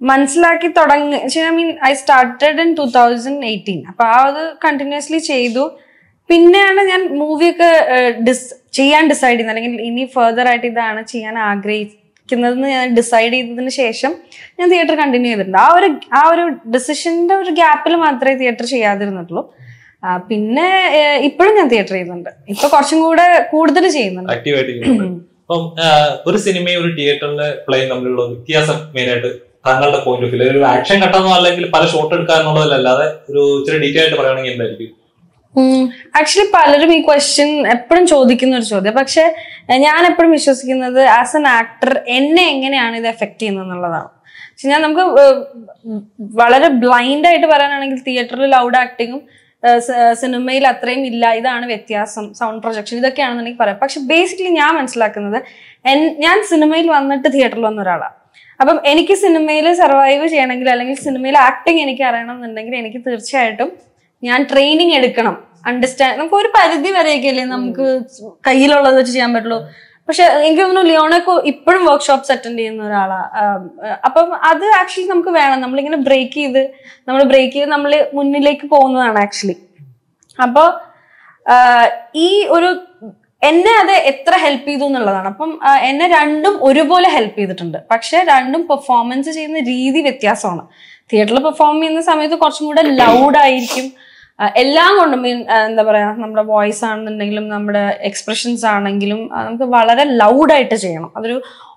മനസ്സിലാക്കി തുടങ്ങി I mean I started in two thousand eighteen അപ്പൊ ആ അത് കണ്ടിന്യൂസ്ലി ചെയ്തു പിന്നെയാണ് ഞാൻ മൂവിയൊക്കെ ഡിസ് ചെയ്യാൻ ഡിസൈഡ് ചെയ്യുന്നത് അല്ലെങ്കിൽ ഇനി ഫെർദർ ആയിട്ട് ഇതാണ് ചെയ്യാൻ ആഗ്രഹിക്കുന്നതെന്ന് ഞാൻ ഡിസൈഡ് ചെയ്തതിന് ശേഷം ഞാൻ തിയേറ്റർ കണ്ടിന്യൂ ചെയ്തിട്ടുണ്ട് ആ ഒരു ആ ഒരു ഡിസിഷന്റെ ഒരു ഗ്യാപ്പിൽ മാത്രമേ തിയേറ്റർ ചെയ്യാതിരുന്നിട്ടുള്ളൂ ആ, പിന്നെ ഏഹ്, ഇപ്പോഴും ഞാൻ തിയേറ്റർ ചെയ്യുന്നുണ്ട് ഇപ്പൊ കുറച്ചും കൂടെ കൂടുതൽ ചെയ്യുന്നുണ്ട് ആക്റ്റീവായിട്ട് ചെയ്യുന്നുണ്ട് അപ്പം ആ, ഒരു സിനിമയും ഒരു തിയേറ്ററിലെ പ്ലേയും തമ്മിലുള്ള വ്യത്യാസം മെയിനായിട്ട് താങ്കളുടെ പോയിന്റ് ഓഫ് വ്യൂ ഒരു ആക്ഷൻ കട്ടെന്നോ അല്ലെങ്കിൽ പല ഷോട്ട് എടുക്കുക എന്നുള്ളതല്ലാതെ ഒരു ഇച്ചിരി ഡീറ്റെയിൽ ആയിട്ട് പറയുകയാണെങ്കിൽ എന്തായിരിക്കും ആക്ച്വലി പലരും ഈ ക്വസ്റ്റ്യൻ എപ്പോഴും ചോദിക്കുന്ന ഒരു ചോദ്യം പക്ഷെ എഹ്, ഞാൻ എപ്പോഴും വിശ്വസിക്കുന്നത് ആസ് എൻ ആക്ടർ എന്നെ എങ്ങനെയാണ് ഇത് എഫക്ട് ചെയ്യുന്നത് എന്നുള്ളതാണ് പക്ഷെ ഞാൻ നമുക്ക് ഏഹ്, വളരെ ബ്ലൈൻഡ് ആയിട്ട് പറയാനാണെങ്കിൽ തിയേറ്ററിൽ ലൗഡ് ആക്ടിങ്ങും സിനിമയിൽ അത്രയും ഇല്ല ഇതാണ് വ്യത്യാസം സൗണ്ട് പ്രൊജക്ഷൻ ഇതൊക്കെയാണെന്നുണ്ടെങ്കിൽ പറയാം പക്ഷെ ബേസിക്കലി ഞാൻ മനസ്സിലാക്കുന്നത് എൻ- ഞാൻ സിനിമയിൽ വന്നിട്ട് തിയേറ്ററിൽ വന്ന ഒരാളാണ് അപ്പം എനിക്ക് സിനിമയിൽ സർവൈവ് ചെയ്യണമെങ്കിൽ അല്ലെങ്കിൽ സിനിമയിൽ ആക്ടിങ് എനിക്ക് അറിയണം എന്നുണ്ടെങ്കിൽ എനിക്ക് തീർച്ചയായിട്ടും ഞാൻ ട്രെയിനിങ് എടുക്കണം അണ്ടർസ്റ്റാൻഡ് നമുക്ക് ഒരു പരിധി വരെയൊക്കെയല്ലേ നമുക്ക് കയ്യിലുള്ളത് വെച്ച് ചെയ്യാൻ പറ്റുള്ളൂ പക്ഷെ എനിക്ക് തോന്നുന്നു ലിയോണൊക്കെ ഇപ്പോഴും വർക്ക്ഷോപ്സ് അറ്റൻഡ് ചെയ്യുന്ന ഒരാളാ ആം, ഏഹ് അപ്പം അത് ആക്ച്വലി നമുക്ക് വേണം നമ്മളിങ്ങനെ ബ്രേക്ക് ചെയ്ത് നമ്മൾ ബ്രേക്ക് ചെയ്ത് നമ്മൾ മുന്നിലേക്ക് പോകുന്നതാണ് ആക്ച്വലി അപ്പോൾ ഈ ഒരു എന്നെ അത് എത്ര ഹെൽപ്പ് ചെയ്തു എന്നുള്ളതാണ് അപ്പം ആ, എന്നെ രണ്ടും ഒരുപോലെ ഹെൽപ്പ് ചെയ്തിട്ടുണ്ട് പക്ഷെ രണ്ടും പെർഫോമൻസ് ചെയ്യുന്ന രീതി വ്യത്യാസമാണ് തിയേറ്ററിൽ പെർഫോം ചെയ്യുന്ന സമയത്ത് കുറച്ചും കൂടെ ലൗഡ് ആയിരിക്കും ആ, എല്ലാം കൊണ്ടും മീൻ എന്താ പറയാ നമ്മുടെ വോയിസ് ആണെന്നുണ്ടെങ്കിലും നമ്മുടെ എക്സ്പ്രഷൻസ് ആണെങ്കിലും ആ, നമുക്ക് വളരെ ലൗഡായിട്ട് ചെയ്യണം അതൊരു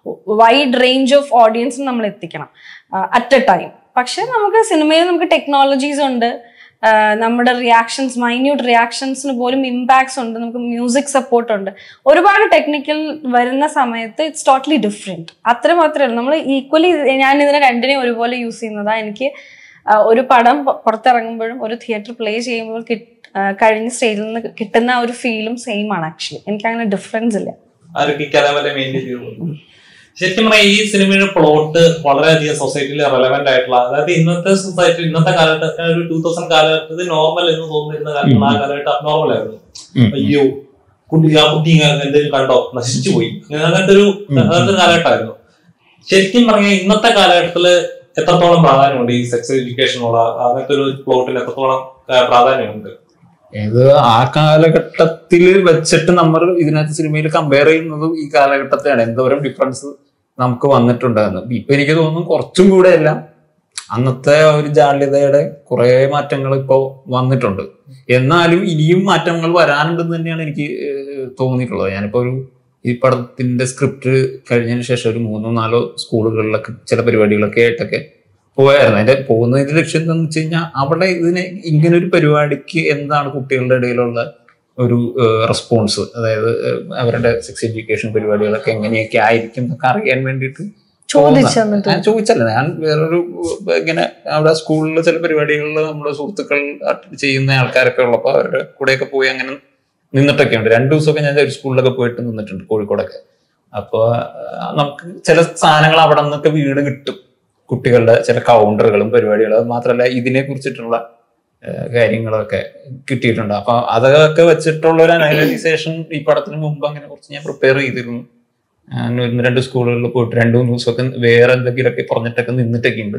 വൈഡ് റേഞ്ച് ഓഫ് ഓഡിയൻസിന് നമ്മൾ എത്തിക്കണം അറ്റ് എ ടൈം പക്ഷെ നമുക്ക് സിനിമയിൽ നമുക്ക് ടെക്നോളജീസ് ഉണ്ട് ആ, നമ്മുടെ റിയാക്ഷൻസ് മൈന്യൂട്ട് റിയാക്ഷൻസിന് പോലും ഇമ്പാക്ട്സ് ഉണ്ട് നമുക്ക് മ്യൂസിക് സപ്പോർട്ട് ഉണ്ട് ഒരുപാട് ടെക്നിക്കൽ വരുന്ന സമയത്ത് ഇറ്റ്സ് ടോട്ടലി ഡിഫറെൻറ്റ് അത്ര മാത്രമേ ഉള്ളൂ നമ്മൾ ഈക്വലി ഞാൻ ഇതിനെ രണ്ടിനെയും ഒരുപോലെ യൂസ് ചെയ്യുന്നതാ എനിക്ക് ആ, ഒരു പടം പൊ- പുറത്തിറങ്ങുമ്പോഴും ഒരു തിയേറ്റർ പ്ലേ ചെയ്യുമ്പോൾ കിട്ട്- ആ, കഴിഞ്ഞ സ്റ്റേജിൽ നിന്ന് കിട്ടുന്ന ആ ഒരു ഫീലും സെയിം ആണ് ആക്ച്വലി എനിക്ക് അങ്ങനെ ഡിഫറൻസ് ഇല്ല ആരൊക്കെ ഈ കലാമല മെയിൻറ്റെയിൻ ചെയ്തു ശരിക്കും പറഞ്ഞാൽ ഈ സിനിമയുടെ പ്ലോട്ട് വളരെയധികം സൊസൈറ്റിയിൽ റെലവെന്റ് ആയിട്ടുള്ള അതായത് ഇന്നത്തെ സൊസൈറ്റി ഇന്നത്തെ കാലഘട്ടത്തിൽ ഒരു ടൂ തൗസൻഡ് കാലഘട്ടത്തിൽ നോർമൽ എന്ന് തോന്നിയിരുന്ന കാലഘട്ടം ആ കാലഘട്ടം അബ്നോർമൽ ആയിരുന്നു ഉം. അയ്യോ കുട്ടി ആ കുട്ടി ഇങ്ങനെ എന്തെങ്കിലും കണ്ടോ നശിച്ചു പോയി അങ്ങനത്തെ ഒരു അങ്ങനത്തെ ഒരു കാലഘട്ടമായിരുന്നു ശരിക്കും പറഞ്ഞാൽ ഇന്നത്തെ കാലഘട്ടത്തില് എത്രത്തോളം പ്രാധാന്യമുണ്ട് ഈ സെക്സ് എഡ്യൂക്കേഷനുള്ള അങ്ങനത്തെ ഒരു പ്ലോട്ടിന് എത്രത്തോളം ആ, പ്രാധാന്യമുണ്ട് ഇത് ആ കാലഘട്ടത്തിൽ വെച്ചിട്ട് നമ്മൾ ഇതിനകത്ത് സിനിമയിൽ കമ്പയർ ചെയ്യുന്നതും ഈ കാലഘട്ടത്തെയാണ് എന്തോരം ഡിഫറൻസ് നമുക്ക് വന്നിട്ടുണ്ടായിരുന്നു ഇപ്പൊ എനിക്ക് തോന്നുന്നു കുറച്ചും കൂടെ എല്ലാം അന്നത്തെ ഒരു ജാള്യതയുടെ കുറെ മാറ്റങ്ങൾ ഇപ്പോൾ വന്നിട്ടുണ്ട് എന്നാലും ഇനിയും മാറ്റങ്ങൾ വരാനുണ്ടെന്ന് തന്നെയാണ് എനിക്ക് ഏഹ്, തോന്നിയിട്ടുള്ളത് ഞാനിപ്പോ ഒരു ഈ പടത്തിന്റെ സ്ക്രിപ്റ്റ് കഴിഞ്ഞതിന് ശേഷം ഒരു മൂന്നോ നാലോ സ്കൂളുകളിലൊക്കെ ചില പരിപാടികളൊക്കെ ആയിട്ടൊക്കെ പോയായിരുന്നു അതിന്റെ പോകുന്നതിന്റെ ലക്ഷ്യം എന്താണെന്ന് വെച്ച് കഴിഞ്ഞാൽ അവിടെ ഇതിനെ ഇങ്ങനെ ഒരു പരിപാടിക്ക് എന്താണ് കുട്ടികളുടെ ഇടയിലുള്ള ഒരു റെസ്പോൺസ് അതായത് ഏഹ്, അവരുടെ സെക്സ് എഡ്യൂക്കേഷൻ പരിപാടികളൊക്കെ എങ്ങനെയൊക്കെ ആയിരിക്കും എന്നൊക്കെ അറിയാൻ വേണ്ടിയിട്ട് ചോദിച്ചു എന്നിട്ട് ഞാൻ ചോദിച്ചല്ല ഞാൻ വേറൊരു ഏഹ്, ഇങ്ങനെ അവിടെ സ്കൂളിൽ ചില പരിപാടികളിൽ നമ്മുടെ സുഹൃത്തുക്കൾ attend ചെയ്യുന്ന ആൾക്കാരൊക്കെ ഉള്ളപ്പോൾ അവരുടെ കൂടെയൊക്കെ പോയി അങ്ങനെ നിന്നിട്ടൊക്കെ ഉണ്ട് രണ്ടു ദിവസമൊക്കെ ഞാൻ ഒരു സ്കൂളിലൊക്കെ പോയിട്ട് നിന്നിട്ടുണ്ട് കോഴിക്കോടൊക്കെ അപ്പോൾ നമുക്ക് ചില സാധനങ്ങൾ അവിടെ നിന്നൊക്കെ വീട് കിട്ടും കുട്ടികളുടെ ചില കൗണ്ടറുകളും പരിപാടികളും അത് മാത്രമല്ല ഇതിനെ കുറിച്ചിട്ടുള്ള ഏഹ്, കാര്യങ്ങളൊക്കെ കിട്ടിയിട്ടുണ്ട് അപ്പൊ അതൊക്കെ വെച്ചിട്ടുള്ള ഒരു അനലൈസേഷൻ ഈ പടത്തിന് മുമ്പ് അങ്ങനെ കുറച്ച് ഞാൻ പ്രിപ്പയർ ചെയ്തിരുന്നു ഞാൻ ഒന്ന് രണ്ട് സ്കൂളുകളിൽ പോയിട്ട് രണ്ടു മൂന്ന് ദിവസമൊക്കെ വേറെ എന്തെങ്കിലുമൊക്കെ പറഞ്ഞിട്ടൊക്കെ നിന്നിട്ടൊക്കെ ഉണ്ട്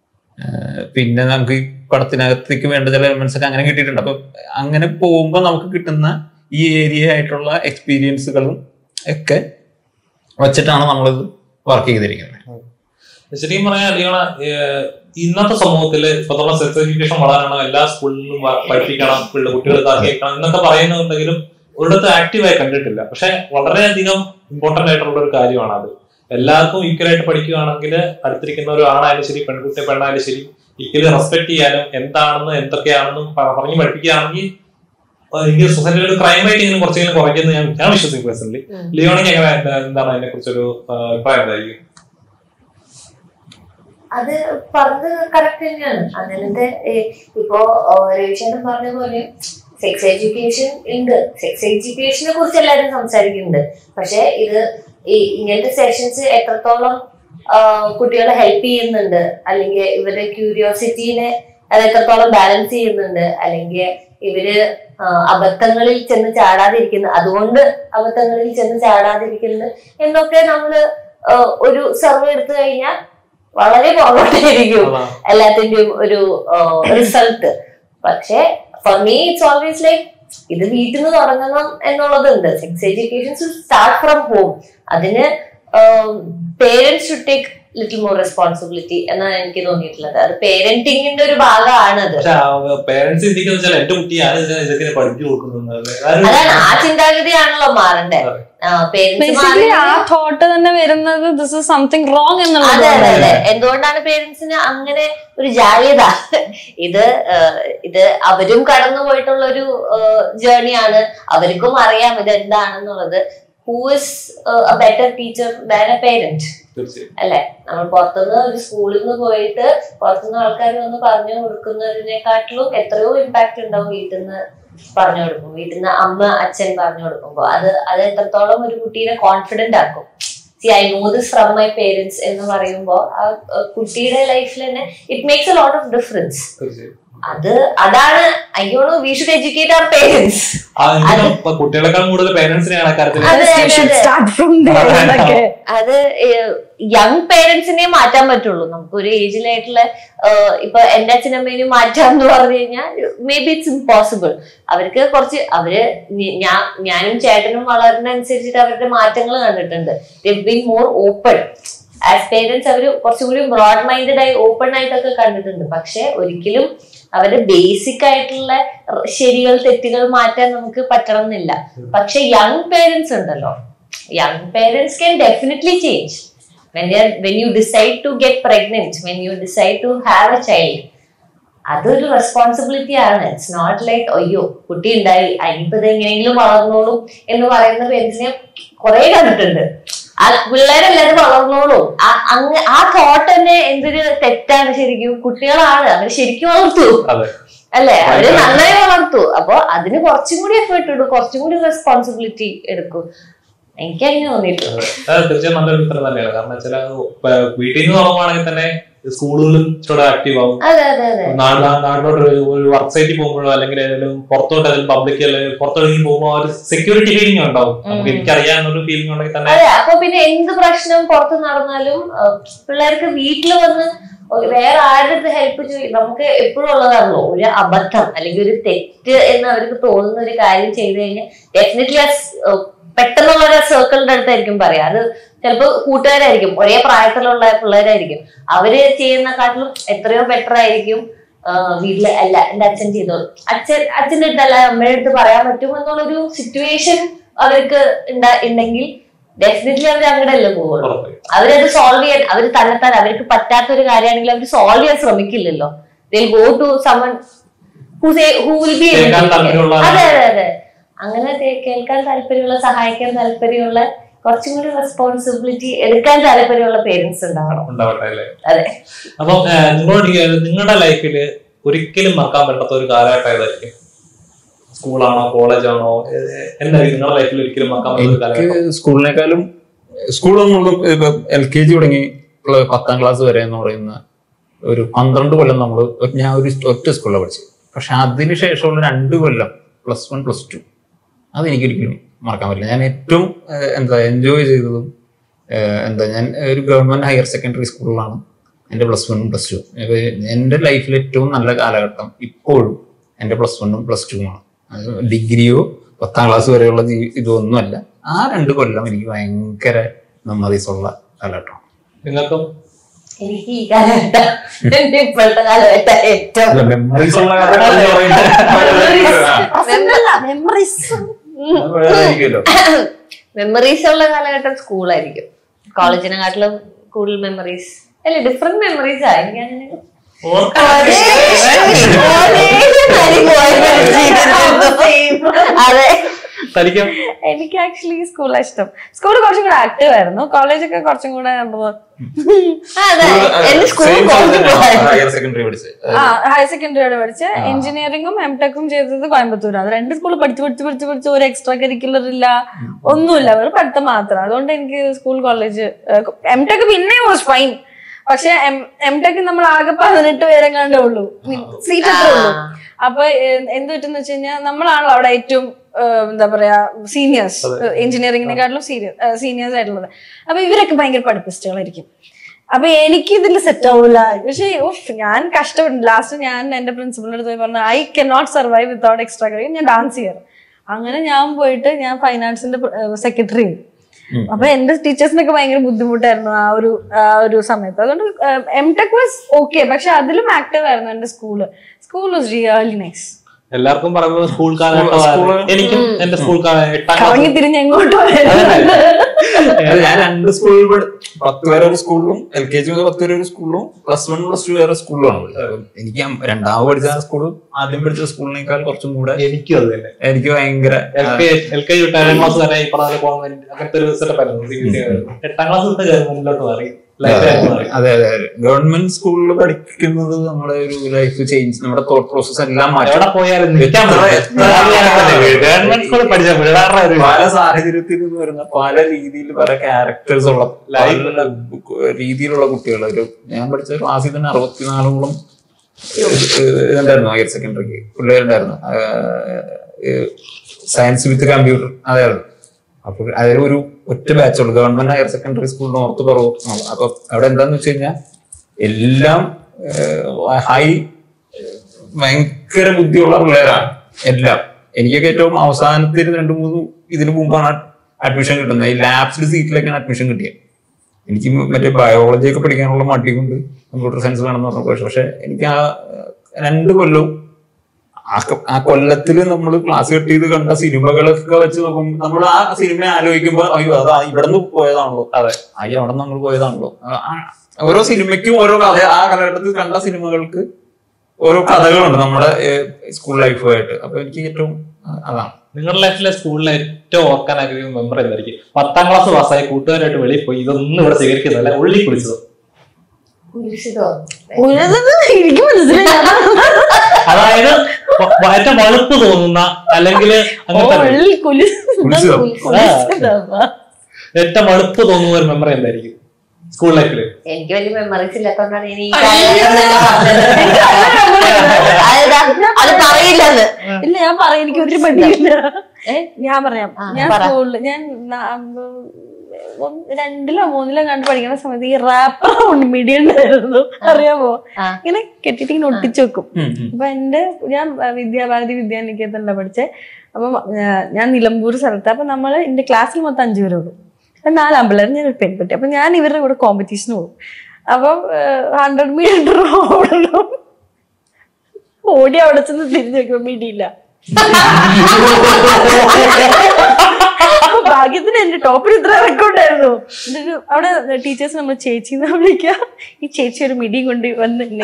ഏഹ് പിന്നെ നമുക്ക് ഈ പടത്തിനകത്തേക്ക് വേണ്ട ചില എലമെന്റ്സ് ഒക്കെ അങ്ങനെ കിട്ടിയിട്ടുണ്ട് അപ്പൊ അങ്ങനെ പോകുമ്പോൾ നമുക്ക് കിട്ടുന്ന ഈ ഏരിയ ആയിട്ടുള്ള എക്സ്പീരിയൻസുകളും ഒക്കെ വെച്ചിട്ടാണ് നമ്മളിത് വർക്ക് ചെയ്തിരിക്കുന്നത് ശരിക്കും പറഞ്ഞാൽ ലീണ ഏഹ്, ഇന്നത്തെ സമൂഹത്തിൽ ഇപ്പത്തുള്ള സെക്സ് എഡ്യൂക്കേഷൻ വളരണം എല്ലാ സ്കൂളിലും വ- പഠിപ്പിക്കണം പിള്ളേ കുട്ടികൾക്ക് അറിയിക്കണം എന്നൊക്കെ പറയുന്നുണ്ടെങ്കിലും ഒരിടത്ത് ആക്റ്റീവായി കണ്ടിട്ടില്ല പക്ഷെ വളരെയധികം ഇമ്പോർട്ടന്റ് ആയിട്ടുള്ള ഒരു കാര്യമാണ് അത് എല്ലാവർക്കും ഈക്വൽ ആയിട്ട് പഠിക്കുകയാണെങ്കിൽ അടുത്തിരിക്കുന്ന ഒരു ആണായാലും ശരി പെൺകുട്ടി പെണ്ണായാലും ശരി ഈക്വലി റെസ്പെക്ട് ചെയ്യാനും എന്താണെന്ന് എന്തൊക്കെയാണെന്നും പ- പറഞ്ഞ് പഠിപ്പിക്കുകയാണെങ്കിൽ ഏഹ്, എനിക്ക് സൊസൈറ്റിയിൽ ഒരു ക്രൈം റേറ്റിംഗിനും കുറച്ചെങ്കിലും കുറയ്ക്കുന്നത് ഞാൻ ഞാൻ വിശ്വസിക്കും പേഴ്സണലി ഉം. ലിയോണിക്ക് എങ്ങനെ എന്താ- എന്താണ് അതിനെ കുറിച്ചൊരു അഭിപ്രായം എന്തായിരിക്കും അത് പറഞ്ഞത് കറക്റ്റ് തന്നെയാണ് അങ്ങനത്തെ ഏഹ്, ഇപ്പോ ഏഹ്, രവിശങ്കർ പറഞ്ഞ പോലെ സെക്സ് എഡ്യൂക്കേഷൻ ഉണ്ട് സെക്സ് എഡ്യൂക്കേഷനെ കുറിച്ച് എല്ലാവരും സംസാരിക്കുന്നുണ്ട് പക്ഷെ ഇത് ഈ ഇങ്ങനത്തെ സെഷൻസ് എത്രത്തോളം ആഹ്, കുട്ടികളെ ഹെൽപ്പ് ചെയ്യുന്നുണ്ട് അല്ലെങ്കിൽ ഇവരുടെ ക്യൂരിയോസിറ്റീനെ അത് എത്രത്തോളം ബാലൻസ് ചെയ്യുന്നുണ്ട് അല്ലെങ്കിൽ ഇവര് ആഹ്, അബദ്ധങ്ങളിൽ ചെന്ന് ചാടാതിരിക്കുന്നു അതുകൊണ്ട് അബദ്ധങ്ങളിൽ ചെന്ന് ചാടാതിരിക്കുന്നത് എന്നൊക്കെ നമ്മള് ആഹ്, ഒരു സർവേ എടുത്തു കഴിഞ്ഞാൽ വളരെ പുറകോട്ടായിരിക്കും അതാ. എല്ലാത്തിന്റെയും ഒരു റിസൾട്ട് പക്ഷെ for me it's always like ഇത് വീട്ടിൽ നിന്ന് തുടങ്ങണം എന്നുള്ളതുണ്ട് sex education start from home അതിന് parents should take little more responsibility എന്നാണ് എനിക്ക് തോന്നിയിട്ടുള്ളത് അത് പേരന്റിങ്ങിന്റെ ഒരു ഭാഗമാണ് അത് പക്ഷെ പേരന്റ്സ് ചിന്തിക്കുന്ന വെച്ചാൽ എന്റെ കുട്ടി ഞാൻ ഇതൊക്കെ പഠിപ്പിച്ചു കൊടുക്കുന്നത് അതാണ് ആ ചിന്താഗതിയാണല്ലോ മാറണ്ടേ പേരൻസ് ബേസിക്കലി ആ തോട്ട് തന്നെ വരുന്നത് ദിസ് ഇസ് സംതിങ് റോങ് അതെ എന്നുള്ളത് അതെ അതെ എന്തുകൊണ്ടാണ് പേരൻസിന് അങ്ങനെ ഒരു ജാള്യത ഇത് ആ, ഇത് അവരും കടന്നു പോയിട്ടുള്ള ഒരു ജേർണിയാണ് അവർക്കും അറിയാം ഇത് എന്താണെന്നുള്ളത് who is a better teacher than a parent തീർച്ചയായും അല്ലെ നമ്മൾ പുറത്തുനിന്ന് ഒരു സ്കൂളിൽ നിന്ന് പോയിട്ട് പുറത്തുനിന്ന് ആൾക്കാർ വന്ന് പറഞ്ഞു കൊടുക്കുന്നതിനെക്കാട്ടിലും എത്രയോ ഇമ്പാക്ട് ഉണ്ടാവും വീട്ടിൽ നിന്ന് പറഞ്ഞു കൊടുക്കും വീട്ടിൽ നിന്ന് അമ്മ അച്ഛൻ പറഞ്ഞു കൊടുക്കുമ്പോൾ അത് അത് എത്രത്തോളം ഒരു കുട്ടീനെ കോൺഫിഡന്റ് ആക്കും see I know this from my parents എന്ന് പറയുമ്പോൾ ആ ആ കുട്ടിയുടെ ലൈഫിൽ തന്നെ it makes a lot of difference തീർച്ചയായും അത് അതാണ് അയ്യോണോ we should educate our parents ആ, എനിക്ക് ഇപ്പൊ കുട്ടികളെക്കാൾ കൂടുതൽ പേരൻസിനെയാണ് അക്കാര്യത്തിൽ അതെ, അതെ, അതെ. സ്റ്റാർട്ട് ഫ്രം എന്നൊക്കെ അത് യങ് പേരൻസിനെ മാറ്റാൻ പറ്റുള്ളൂ നമുക്ക് ഒരു ഏജിലായിട്ടുള്ള ഇപ്പൊ എന്റെ അച്ഛനമ്മേനെ മാറ്റാം എന്ന് പറഞ്ഞു കഴിഞ്ഞാൽ മേ ബി ഇറ്റ്സ് ഇമ്പോസിബിൾ അവർക്ക് കുറച്ച് അവര് ഞ- ഞാ- ഞാനും ചേട്ടനും വളരുന്ന അനുസരിച്ചിട്ട് അവരുടെ മാറ്റങ്ങൾ കണ്ടിട്ടുണ്ട് been more open as parents അവർ കുറച്ചുകൂടി ബ്രോഡ് മൈൻഡഡ് ആയി ഓപ്പൺ ആയിട്ടൊക്കെ കണ്ടിട്ടുണ്ട് പക്ഷെ ഒരിക്കലും അവരുടെ ബേസിക് ആയിട്ടുള്ള ശരികൾ തെറ്റുകൾ മാറ്റാൻ നമുക്ക് പറ്റണം എന്നില്ല പക്ഷെ യങ് പേരൻസ് ഉണ്ടല്ലോ young parents can definitely change when they are when you decide to get pregnant when you decide to have a child അതൊരു റെസ്പോൺസിബിലിറ്റി ആണ് ഇറ്റ്സ് നോട്ട് ലൈക്ക് അയ്യോ കുട്ടി ഉണ്ടായി അതിനിപ്പോ ഇത് എങ്ങനെയെങ്കിലും വളർന്നോളും എന്ന് പറയുന്ന പേരൻസിനെ കുറെ കണ്ടിട്ടുണ്ട് ആ പിള്ളേരെല്ലാരും വളർന്നോളും ആ- അങ്ങ് ആ തോട്ട് തന്നെ എന്തൊരു തെറ്റാണ് ശരിക്കും കുട്ടികളാണ് അവർ ശരിക്കും വളർത്തു അതെ അല്ലെ അവര് നന്നായി വളർത്തു അപ്പൊ അതിന് കുറച്ചും കൂടി എഫേർട്ട് എടുക്കും കുറച്ചും കൂടി റെസ്പോൺസിബിലിറ്റി എടുക്കും എനിക്ക് അങ്ങനെ തോന്നിയിട്ടുണ്ട് അത് തീർച്ചയായും നല്ലൊരു ഉത്തരം തന്നെയാണ് കാരണം വെച്ചാൽ വീട്ടിൽ നിന്ന് തുടങ്ങുവാണെങ്കിൽ തന്നെ സ്കൂളുകളും ഇച്ചിരി ആക്റ്റീവ് ആവും അതെ അതെ അതെ നാട് നാട്ടിലോട്ട് ഒരു- ഒരു വർക്ക് സൈറ്റിൽ പോകുമ്പോഴോ അല്ലെങ്കിൽ ഏതെങ്കിലും പുറത്തോട്ട് ഏതെങ്കിലും പബ്ലിക് അല്ലെങ്കിൽ പുറത്തോട്ട് പോകുമ്പോൾ ഒരു സെക്യൂരിറ്റി ഫീലിംഗ് ഉണ്ടാവും നമുക്ക് എനിക്കറിയാവുന്ന ഫീലിംഗ് ഉണ്ടെങ്കിൽ തന്നെ അതെ അപ്പൊ പിന്നെ എന്ത് പ്രശ്നം പുറത്ത് നടന്നാലും ആ, പിള്ളേർക്ക് വീട്ടിൽ വന്ന് ഒരു- വേറെ ആരുടെ അടുത്ത് ഹെൽപ്പ് ചെയ്യും നമുക്ക് എപ്പോഴും ഉള്ളതാണല്ലോ ഒരു അബദ്ധം അല്ലെങ്കിൽ ഒരു തെറ്റ് എന്ന് അവർക്ക് തോന്നുന്ന ഒരു കാര്യം ചെയ്തു കഴിഞ്ഞാൽ ഡെഫിനറ്റ്ലി ആ സ്- ആ, പെട്ടെന്നുള്ള ഒരു സർക്കിളിന്റെ അടുത്തായിരിക്കും പറയാം അത് ചിലപ്പോൾ കൂട്ടുകാരായിരിക്കും ഒരേ പ്രായത്തിലുള്ള പിള്ളേരായിരിക്കും അവര് ചെയ്യുന്നക്കാട്ടിലും എത്രയോ ബെറ്റർ ആയിരിക്കും ആ, വീട്ടില് അല്ല എന്റെ അച്ഛൻ ചെയ്തോളൂ അച്ഛൻ അച്ഛൻ്റെ അടുത്തല്ല അമ്മയുടെ അടുത്ത് പറയാൻ പറ്റും എന്നുള്ളൊരു സിറ്റുവേഷൻ അവർക്ക് ഉണ്ടാ ഉണ്ടെങ്കിൽ ഡെഫിനറ്റ്ലി അവർ അങ്ങോട്ടല്ലേ പോകുള്ളൂ ഉറപ്പായും. അവരത് സോൾവ് ചെയ്യാൻ അവർ തന്നെത്താൻ അവർക്ക് പറ്റാത്ത ഒരു കാര്യമാണെങ്കിൽ അവർ സോൾവ് ചെയ്യാൻ ശ്രമിക്കില്ലല്ലോ they'll go to someone who will be കേൾക്കാൻ താല്പര്യമുള്ള അതെ അതെ അതെ അങ്ങനെ തേ- കേൾക്കാൻ താല്പര്യമുള്ള സഹായിക്കാൻ താല്പര്യമുള്ള കുറച്ചും കൂടി റെസ്പോൺസിബിലിറ്റി എടുക്കാൻ താല്പര്യമുള്ള പേരൻസ് ഉണ്ടാവണം ഉണ്ടാവട്ടെ അല്ലേ അതെ അപ്പം ഏഹ്, നിങ്ങളോട് എനിക്ക് നിങ്ങളുടെ ലൈഫിൽ ഒരിക്കലും മറക്കാൻ പറ്റാത്ത ഒരു കാലഘട്ടം ഏതായിരിക്കും സ്കൂളാണോ കോളേജാണോ എന്തായിരിക്കും നിങ്ങളുടെ ലൈഫിൽ ഒരിക്കലും മറക്കാൻ പറ്റാത്ത ഒരു കാലഘട്ടം എനിക്ക് സ്കൂളിനേക്കാളും സ്കൂൾ നമ്മൾ എൽ കെ ജി തുടങ്ങി ഉള്ള പത്താം ക്ലാസ് വരെ എന്ന് പറയുന്ന ഒരു പന്ത്രണ്ട് കൊല്ലം നമ്മൾ ഞാൻ ഒരു ഒറ്റ സ്കൂളിലാണ് പഠിച്ചത് പക്ഷെ അതിന് ശേഷമുള്ള രണ്ട് കൊല്ലം പ്ലസ് വൺ പ്ലസ് ടു അത് എനിക്കൊരിക്കലും മറക്കാൻ പറ്റില്ല ഞാൻ ഏറ്റവും ഏഹ്, എന്താ എൻജോയ് ചെയ്തതും ഏഹ്, എന്താ ഞാൻ ഒരു ഗവൺമെന്റ് ഹയർ സെക്കൻഡറി സ്കൂളിലാണ് എൻ്റെ പ്ലസ് വണ്ണും പ്ലസ് ടു എൻ്റെ ലൈഫിൽ ഏറ്റവും നല്ല കാലഘട്ടം ഇപ്പോഴും എൻ്റെ പ്ലസ് വണ്ണും പ്ലസ് ടുവുമാണ് ഡിഗ്രിയോ പത്താം ക്ലാസ് വരെയുള്ള ജീ- ഇതൊന്നുമല്ല ആ രണ്ട് കൊല്ലം എനിക്ക് ഭയങ്കര മെമ്മറീസ് ഉള്ള കാലഘട്ടം നിങ്ങൾക്കും എനിക്ക് ഈ കാലഘട്ടം എന്റെ ഇപ്പോഴത്തെ കാലഘട്ടം ഏറ്റവും മെമ്മറീസ് ഉള്ള കാലഘട്ടം എന്ന് പറയുന്നത് മെമ്മറീസ് അത് വേറെയായിരിക്കുമല്ലോ. മെമ്മറീസ് ഉള്ള കാലഘട്ടം സ്കൂളായിരിക്കും കോളേജിനെക്കാട്ടിലും കൂടുതൽ മെമ്മറീസ് അല്ല ഡിഫറെന്റ് മെമ്മറീസ് ആ എനിക്ക് അങ്ങനെ അതെ തനിക്കും എനിക്ക് ആക്ച്വലി സ്കൂളാണ് ഇഷ്ടം സ്കൂൾ കുറച്ചും കൂടെ ആക്റ്റീവ് ആയിരുന്നു കോളേജൊക്കെ കുറച്ചും കൂടെ എന്തോ ആ, അതെ എന്റെ സ്കൂൾ Same സ്ഥലത്ത് തന്നെയാണോ കോളേജ് ഹയർ സെക്കൻഡറി പഠിച്ചത് ആ ഹയർ സെക്കൻഡറി പഠിച്ച് എഞ്ചിനീയറിംഗും എം ടെക്കും ചെയ്തത് കോയമ്പത്തൂർ അത് രണ്ട് സ്കൂൾ പഠിച്ച് പഠിച്ച് പഠിച്ച് പഠിച്ച് ഒരു എക്സ്ട്രാ കരിക്കുലർ ഇല്ല ഒന്നുമില്ല ഒരു പഠിത്തം മാത്രം അതുകൊണ്ട് എനിക്ക് സ്കൂൾ കോളേജ് എം ടെക് പിന്നെ വാസ് ഫൈൻ പക്ഷെ എം ടെക് നമ്മൾ ആകെ പതിനെട്ട് പേരെ കണ്ടേ ഉള്ളൂ സീറ്റ് അത്രേ ഉള്ളൂ അപ്പൊ ഏഹ്, എന്ത് പറ്റുന്ന വെച്ച് കഴിഞ്ഞാൽ നമ്മളാണല്ലോ അവിടെ ഏറ്റവും ഏഹ്, എന്താ പറയാ സീനിയേഴ്സ് എഞ്ചിനീയറിംഗിനെക്കാട്ടിലും സീനിയർ സീനിയേഴ്സ് ആയിട്ടുള്ളത് അപ്പൊ ഇവരൊക്കെ ഭയങ്കര പഠിപ്പിസ്റ്റുകളായിരിക്കും അപ്പൊ എനിക്ക് ഇതിൽ സെറ്റ് ആവൂല പക്ഷെ ഉഫ്, ഞാൻ കഷ്ടപ്പെട്ടു ലാസ്റ്റ് ഞാൻ എന്റെ പ്രിൻസിപ്പളിന്റെ അടുത്ത് പോയി പറഞ്ഞു I can not survive without extra career ഞാൻ ഡാൻസ് ചെയ്യാറ് അങ്ങനെ ഞാൻ പോയിട്ട് ഞാൻ ഫൈനാൻസിന്റെ സെക്രട്ടറി അപ്പൊ എന്റെ ടീച്ചേഴ്സിനൊക്കെ ഭയങ്കര ബുദ്ധിമുട്ടായിരുന്നു ആ ഒരു ആ ഒരു സമയത്ത് അതുകൊണ്ട് എം ടെക് വാസ് ഓക്കെ പക്ഷെ അതിലും ആക്റ്റീവ് ആയിരുന്നു എന്റെ school school was really nice എല്ലാവർക്കും പറയുന്നത് സ്കൂൾ കാലഘട്ടമാണ് സ്കൂള്- എനിക്കും എന്റെ സ്കൂൾ കാലം എട്ടാം കറങ്ങി ക്ലാസ് തിരിഞ്ഞ് എങ്ങോട്ട് അത് ഞാൻ രണ്ട് സ്കൂളിൽ പഠി- പത്ത് വരെ ഒരു സ്കൂളിലും എൽ കെ ജി മുതൽ പത്ത് വരെ ഒരു സ്കൂളിലും പ്ലസ് വൺ പ്ലസ് ടു വേറെ സ്കൂളിലാണ് പഠിച്ചത്. എനിക്ക് രണ്ടാമത് പഠിച്ച സ്കൂളും ആദ്യം പഠിച്ച സ്കൂളിനേക്കാൾ കുറച്ചും കൂടെ എനിക്കും അത് തന്നെ എനിക്ക് ഭയങ്കര എൽ കെ എൽ കെ തൊട്ട് ഏഴാം ക്ലാസ് വരെ ഈ പറഞ്ഞ ഗവൺമെന്റ് അങ്ങനത്തെ ഒരു സെറ്റപ്പ് ആയിരുന്നു സി ബി എസ് എട്ടാം ക്ലാസ് തൊട്ട് ഗവൺമെന്റിലോട്ട് മാറി ലൈഫ് മാറി അതെ അതെ അതെ ഗവൺമെന്റ് സ്കൂളിൽ പഠിക്കുന്നത് നമ്മുടെ ഒരു ലൈഫ് ചേഞ്ച് നമ്മുടെ തോട്ട് പ്രോസസ് എല്ലാം മാറ്റി എവിടെ പോയാലും നിൽക്കാൻ ഗവൺമെന്റ് സ്കൂളിൽ പഠിച്ച പിള്ളേരുടെ ഒരു പല സാഹചര്യത്തിൽ നിന്ന് വരുന്ന പല രീതിയിൽ പല ക്യാരക്ടേഴ്സ് ഉള്ള Life. പല രീതിയിലുള്ള കുട്ടികൾ ഒരു ഞാൻ പഠിച്ച ക്ലാസ്സിൽ തന്നെ അറുപത്തിനാലോളം ഇതുണ്ടായിരുന്നു ഹയർ സെക്കൻഡറിക്ക് പിള്ളേരുണ്ടായിരുന്നു സയൻസ് വിത്ത് കമ്പ്യൂട്ടർ അതായിരുന്നു അപ്പോൾ അതിൽ ഒരു ഒറ്റ ബാച്ചുള്ളൂ government higher secondary school north Paravur അപ്പൊ അവിടെ എന്താന്ന് വെച്ച് കഴിഞ്ഞാൽ എല്ലാം ഹൈ ഭയങ്കര ബുദ്ധിയുള്ള പിള്ളേരാണ് എല്ലാം എനിക്കൊക്കെ ഏറ്റവും അവസാനത്തിൽ രണ്ടു മൂന്ന് ഇതിന് മുമ്പാണ് അഡ്മിഷൻ കിട്ടുന്നത് ഈ ലാബ്സിൽ സീറ്റിലേക്കാണ് അഡ്മിഷൻ കിട്ടിയത് എനിക്ക് മറ്റേ ബയോളജി ഒക്കെ പഠിക്കാനുള്ള മടി കൊണ്ട് കമ്പ്യൂട്ടർ സയൻസ് വേണമെന്ന് പറഞ്ഞ പക്ഷെ പക്ഷെ എനിക്ക് ആ രണ്ട് കൊല്ലവും ആ ക- ആ കൊല്ലത്തിൽ നമ്മൾ ക്ലാസ് കട്ട് ചെയ്ത് കണ്ട സിനിമകളൊക്കെ വെച്ച് നോക്കുമ്പോൾ നമ്മൾ ആ സിനിമ ആലോചിക്കുമ്പോൾ അയ്യോ അതാ ഇവിടെ നിന്ന് പോയതാണല്ലോ അതെ അയ്യോ അവിടെ നമ്മൾ പോയതാണല്ലോ ആ- ആ- ഓരോ സിനിമയ്ക്കും ഓരോ കഥ ആ കാലഘട്ടത്തിൽ കണ്ട സിനിമകൾക്ക് ഓരോ കഥകളുണ്ട് നമ്മുടെ സ്കൂൾ ലൈഫുമായിട്ട് അപ്പൊ എനിക്ക് ഏറ്റവും ആ, അതാണ് നിങ്ങളുടെ ലൈഫിലെ സ്കൂളിലെ ഏറ്റവും ഓർക്കാൻ ആഗ്രഹിക്കുന്ന മെമ്പർ എന്തായിരിക്കും പത്താം ക്ലാസ് പാസ്സായി കൂട്ടുകാരായിട്ട് വെളിയിൽ പോയി ഇതൊന്നും ഇവിടെ സ്വീകരിക്കുന്നില്ല ഉള്ളി കുളിച്ചത് കുരിശിതോ എനിക്ക് മനസ്സിലായി അതായത് വ- വ- ഏറ്റവും വളുപ്പ് തോന്നുന്ന അല്ലെങ്കിൽ അങ്ങനത്തെ ഉള്ളിൽ കുലി കുലിച്ചതോ? കുലിച്ചതാ. ഏറ്റവും വളുപ്പ് തോന്നുന്ന ഒരു മെമ്മറി എന്തായിരിക്കും സ്കൂൾ ലൈഫില് എനിക്ക് വലിയ മെമ്മറീസ് ഇല്ലാത്തോണ്ടാണ് ഇനി ഈ കാലഘട്ടം തന്നെ പറഞ്ഞത്. അതെന്താ? അത് പറയില്ലെന്ന് ഇല്ല ഞാൻ പറയാം എനിക്ക് ഒരു മടിയില്ല ഏ? ഞാൻ പറയാം ആ, ഞാൻ പറ. സ്കൂളിൽ ഞാൻ ന- ഒന്ന് രണ്ടിലോ മൂന്നിലോ കണ്ട് പഠിക്കുന്ന സമയത്ത് ഈ റാപ്പർ മീഡിയ ഉണ്ടായിരുന്നു അറിയാമോ ആ. ഇങ്ങനെ കെട്ടിട്ട് ഇങ്ങനെ ഒട്ടിച്ചു വെക്കും ഉം, ഉം. അപ്പൊ എന്റെ ഞാൻ വിദ്യാഭാരതി വിദ്യാനികേതനിലാണ് പഠിച്ചേ അപ്പൊ ഞാൻ നിലമ്പൂർ സ്ഥലത്ത് അപ്പൊ നമ്മള് എന്റെ ക്ലാസ്സിൽ മൊത്തം അഞ്ചു പേരേ ഉള്ളൂ അപ്പൊ നാലാം പിള്ളേർ ഞാൻ ഒരു പെൺകുട്ടി അപ്പൊ ഞാൻ ഇവരുടെ കൂടെ കോമ്പറ്റീഷന് പോകും അപ്പം ഹൺഡ്രഡ് മീറ്റർ ഓടണം ഓടി അവിടെ ചെന്ന് തിരിഞ്ഞു നോക്കുമ്പോ മിടിയില്ല അപ്പൊ ഭാഗ്യത്തിന് എന്റെ ടോപ്പിൽ ഇത്ര റെക്കോർഡായിരുന്നു എന്നിട്ട് അവിടെ ടീച്ചേഴ്സ് നമ്മൾ ചേച്ചി എന്ന് വിളിക്കുക ഈ ചേച്ചി ഒരു മിടിയും കൊണ്ട് വന്ന് എന്നെ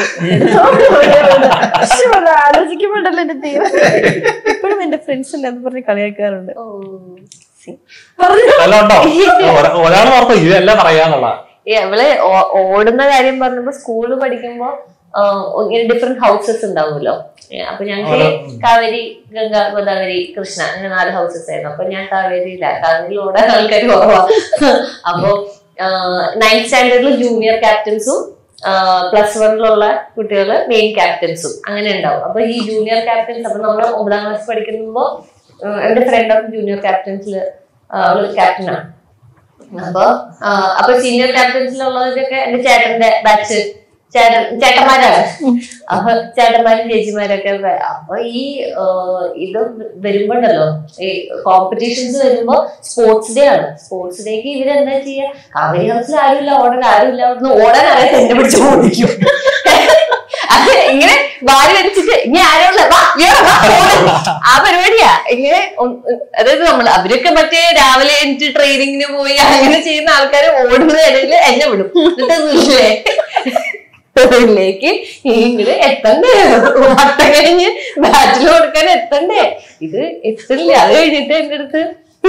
ശ്ശോ, അത് ആലോചിക്കുമ്പോണ്ടല്ലോ എന്റെ ദൈവം ഇപ്പോഴും എന്റെ ഫ്രണ്ട്സ് ഉണ്ട് എന്ന് പറഞ്ഞ് കളിയാക്കാറുണ്ട് ഓ. പറഞ്ഞു അല്ല ഉണ്ടോ ഒരാൾ ഓർത്തോ ഇതെല്ലാം പറയാന്നുള്ള ഈ അവള് ഓ- ഓടുന്ന കാര്യം പറഞ്ഞപ്പോ സ്കൂളിൽ പഠിക്കുമ്പോ ആ, ഇങ്ങനെ ഡിഫറെന്റ് ഹൗസസ് ഉണ്ടാവുമല്ലോ ഏ, അപ്പൊ ഞങ്ങൾക്ക് കാവേരി ഗംഗ ഗോദാവരി കൃഷ്ണ അങ്ങനെ നാല് ഹൗസസ് ആയിരുന്നു അപ്പൊ ഞാൻ കാവേരിയില്ല കാവേരിയിൽ ഓടാൻ ആൾക്കാർ കുറവാ അപ്പൊ നയൻത് സ്റ്റാൻഡേർഡിൽ ജൂനിയർ ക്യാപ്റ്റൻസും പ്ലസ് വണ്ണിലുള്ള കുട്ടികൾ മെയിൻ ക്യാപ്റ്റൻസും അങ്ങനെ ഉണ്ടാവും അപ്പൊ ഈ ജൂനിയർ ക്യാപ്റ്റൻസ് അപ്പൊ നമ്മൾ ഒമ്പതാം ക്ലാസ് പഠിക്കുമ്പോ ആ, എന്റെ ഫ്രണ്ട് ഓഫ് ജൂനിയർ ക്യാപ്റ്റൻസിൽ അവള് ക്യാപ്റ്റനാണ് അപ്പൊ ആ, അപ്പൊ സീനിയർ ക്യാപ്റ്റൻസിലുള്ളവരൊക്കെ എന്റെ ചേട്ടന്റെ ബാച്ച് ചേട്ടൻ ചേട്ടന്മാരാണ് അപ്പൊ ചേട്ടന്മാരും ചേച്ചിമാരൊക്കെ വ- അപ്പൊ ഈ ആ, ഇത് വരുമ്പോണ്ടല്ലോ ഈ കോമ്പറ്റീഷൻസ് വരുമ്പോ സ്പോർട്സ് ഡേ ആണ് സ്പോർട്സ് ഡേക്ക് ഇവരെന്താ ചെയ്യാ കാവേരി ഹൗസിൽ ആരുമില്ല ഓടാൻ ആരുമില്ല അവിടുന്ന് ഓടാൻ അറിയാൻ എന്നെ പിടിച്ച് ഓടിക്കും അത് ഇങ്ങനെ വാരി വലിച്ചിട്ട് ഇനി ആരുള്ള വാ ഇയാള് വാ, ഓട്. ആ പരിപാടിയാ ഇങ്ങനെ ഒന്ന് അതായത് നമ്മൾ അവരൊക്കെ മറ്റേ രാവിലെ എനിക്ക് ട്രെയിനിങ്ങിന് പോയി അങ്ങനെ ചെയ്യുന്ന ആൾക്കാർ ഓടുന്ന ഇടയിൽ എന്നെ വിടും എന്നിട്ട് ിലേക്ക് ഇങ്ങനെ എത്തണ്ടേ വട്ടം കഴിഞ്ഞ് ബാറ്റിൽ കൊടുക്കാൻ എത്തണ്ടേ ഇത് എത്തില്ല അത് കഴിഞ്ഞിട്ട് എന്റെ അടുത്ത്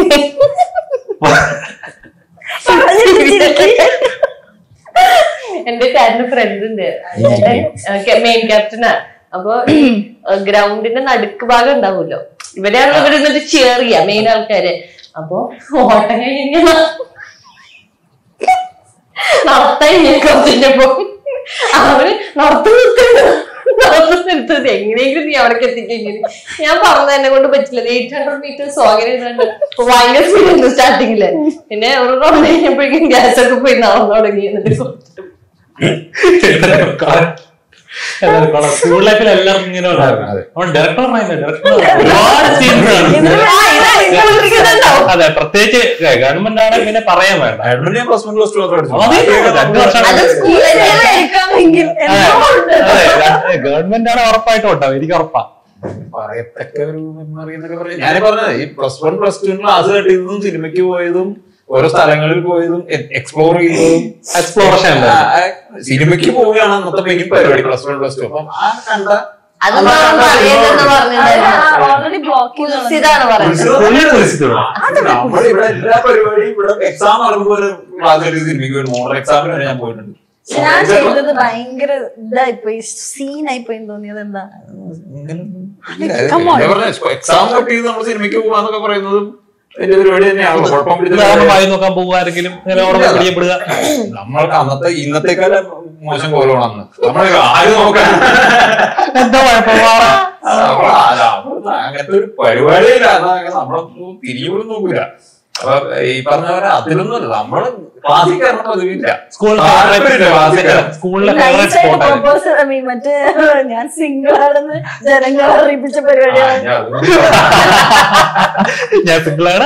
എന്റെ ചേട്ടന്റെ ഫ്രണ്ട് ഉണ്ട് ചേട്ടൻ മെയിൻ ക്യാപ്റ്റനാ അപ്പൊ ഗ്രൗണ്ടിന്റെ നടുക്ക് ഭാഗം ഉണ്ടാവുമല്ലോ ഇവരെയാണ് ഇവിടെ നിന്നിട്ട് cheer ചെയ്യാ മെയിൻ ആൾക്കാര് അപ്പൊ ഓട്ടം കഴിഞ്ഞ നടത്താൻ കഴിഞ്ഞപ്പോ അവര് നടത്തു നിർത്തുന്നു നടത്തു നിർത്തത് എങ്ങനെയെങ്കിലും നീ അവിടേക്ക് എത്തിക്കെങ്കിലും ഞാൻ പറഞ്ഞ എന്നെ കൊണ്ട് പറ്റില്ല എയ്റ്റ് ഹൺഡ്രഡ് മീറ്റേഴ്സ് അങ്ങനെ ഇരുന്നുണ്ട് ഭയങ്കര സ്പീഡ് സ്റ്റാർട്ടിങ്ങില് പിന്നെ ഒരു റൗണ്ട് കഴിഞ്ഞപ്പോഴേക്കും ഗ്യാസ് ഒക്കെ പോയി നടന്നു തുടങ്ങി എന്നിട്ട് കൊടുത്തിട്ട് സ്കൂൾ ലൈഫിൽ എല്ലാവർക്കും ഇങ്ങനെ ഉണ്ടായിരുന്നു അതെ. അവൻ ഡയറക്ടർ ഡയറക്ടർ ഒരുപാട് scenes ആണ്. അതെ പ്രത്യേകിച്ച് ഗവൺമെന്റ് ആണ് പിന്നെ പറയാൻ വേണ്ട അഡ്മിറ്റ് ഞാൻ പ്ലസ് വൺ പ്ലസ് ടു മാത്രം അത് പഠിച്ചു രണ്ടു വർഷം അത് സ്കൂളിൽ ഗവൺമെന്റ് ആണ് ഉറപ്പായിട്ടും ഉണ്ടാവും എനിക്ക് ഉറപ്പാ പറയത്തക്ക ഒരു മെമ്മറി എന്നൊക്കെ പറയാം ഞാൻ പറഞ്ഞത് ഈ plus one plus two class കെട്ടിയതും സിനിമയ്ക്ക് പോയതും ഓരോ സ്ഥലങ്ങളിൽ പോയതും എക്സ്പ്ലോർ ചെയ്തതും എക്സ്പ്ലോറേഷൻ ആ, ആ, സിനിമയ്ക്ക് പോവുകയാണ് അന്നത്തെ മെയിൻ പരിപാടി പ്ലസ് വൺ പ്ലസ് ടു അപ്പം ആ കണ്ട അത് അറിയതെന്ന് പറഞ്ഞിട്ടുണ്ടായിരുന്നു ഓൾറെഡി ബ്ലോക്ക് ചെയ്തു ഇതാണ് പറയുന്നത് നമ്മുടെ ഇവിടെ എല്ലാ പരിപാടിയും ഇവിടെ എക്സാം നടക്കുമ്പോൾ ഒരു ക്ലാസ് എടുത്ത് സിനിമയ്ക്ക് പോയി മോഡൽ എക്സാമിന് വരെ ഞാൻ പോയിട്ടുണ്ട് ഞാൻ ചെയ്തത് ഭയങ്കര ഇതായിപ്പോയി സീനായി പോയി തോന്നിയത് എന്താ Come on. എക്സാം കട്ട് ചെയ്ത് നമ്മൾ സിനിമയ്ക്ക് പോകാന്നൊക്കെ പറയുന്നതും എന്റെ പരിപാടി തന്നെയാണല്ലോ കുഴപ്പം പിടിച്ച വായി നോക്കാൻ പോകുക ആരെങ്കിലും ഇങ്ങനെ അവിടെ പിടിയപ്പെടുക നമ്മൾക്ക് അന്നത്തെ ഇന്നത്തെക്കാളും മോശം കോലമാണ് അന്ന് നമ്മൾ ആര് നോക്കാൻ എന്താ കുഴപ്പമാ നമ്മള് ആ- നമ്മള് അങ്ങനത്തെ ഒരു പരിപാടിയില്ല അതാ നമ്മളെ തിരിഞ്ഞു പോലും നോക്കൂല അപ്പൊ ഈ പറഞ്ഞ പോലെ അതിലൊന്നുമല്ല നമ്മള് ക്ലാസ്സിൽ കയറണം പതിവില്ല സ്കൂളിൽ താല്പര്യമില്ല ക്ലാസ്സിൽ കയറാൻ. സ്കൂളിലെ ഫേവറേറ്റ് സ്പോട്ട് ആയിരുന്നു പ്രപ്പോസൽ ഐ മീൻ മറ്റേ ഞാൻ സിംഗിൾ ആണെന്ന് ജനങ്ങളെ അറിയിപ്പിച്ച ആ, പരിപാടിയാണ് ഞാൻ അതൊന്നും ഞാൻ സിംഗിളാണ്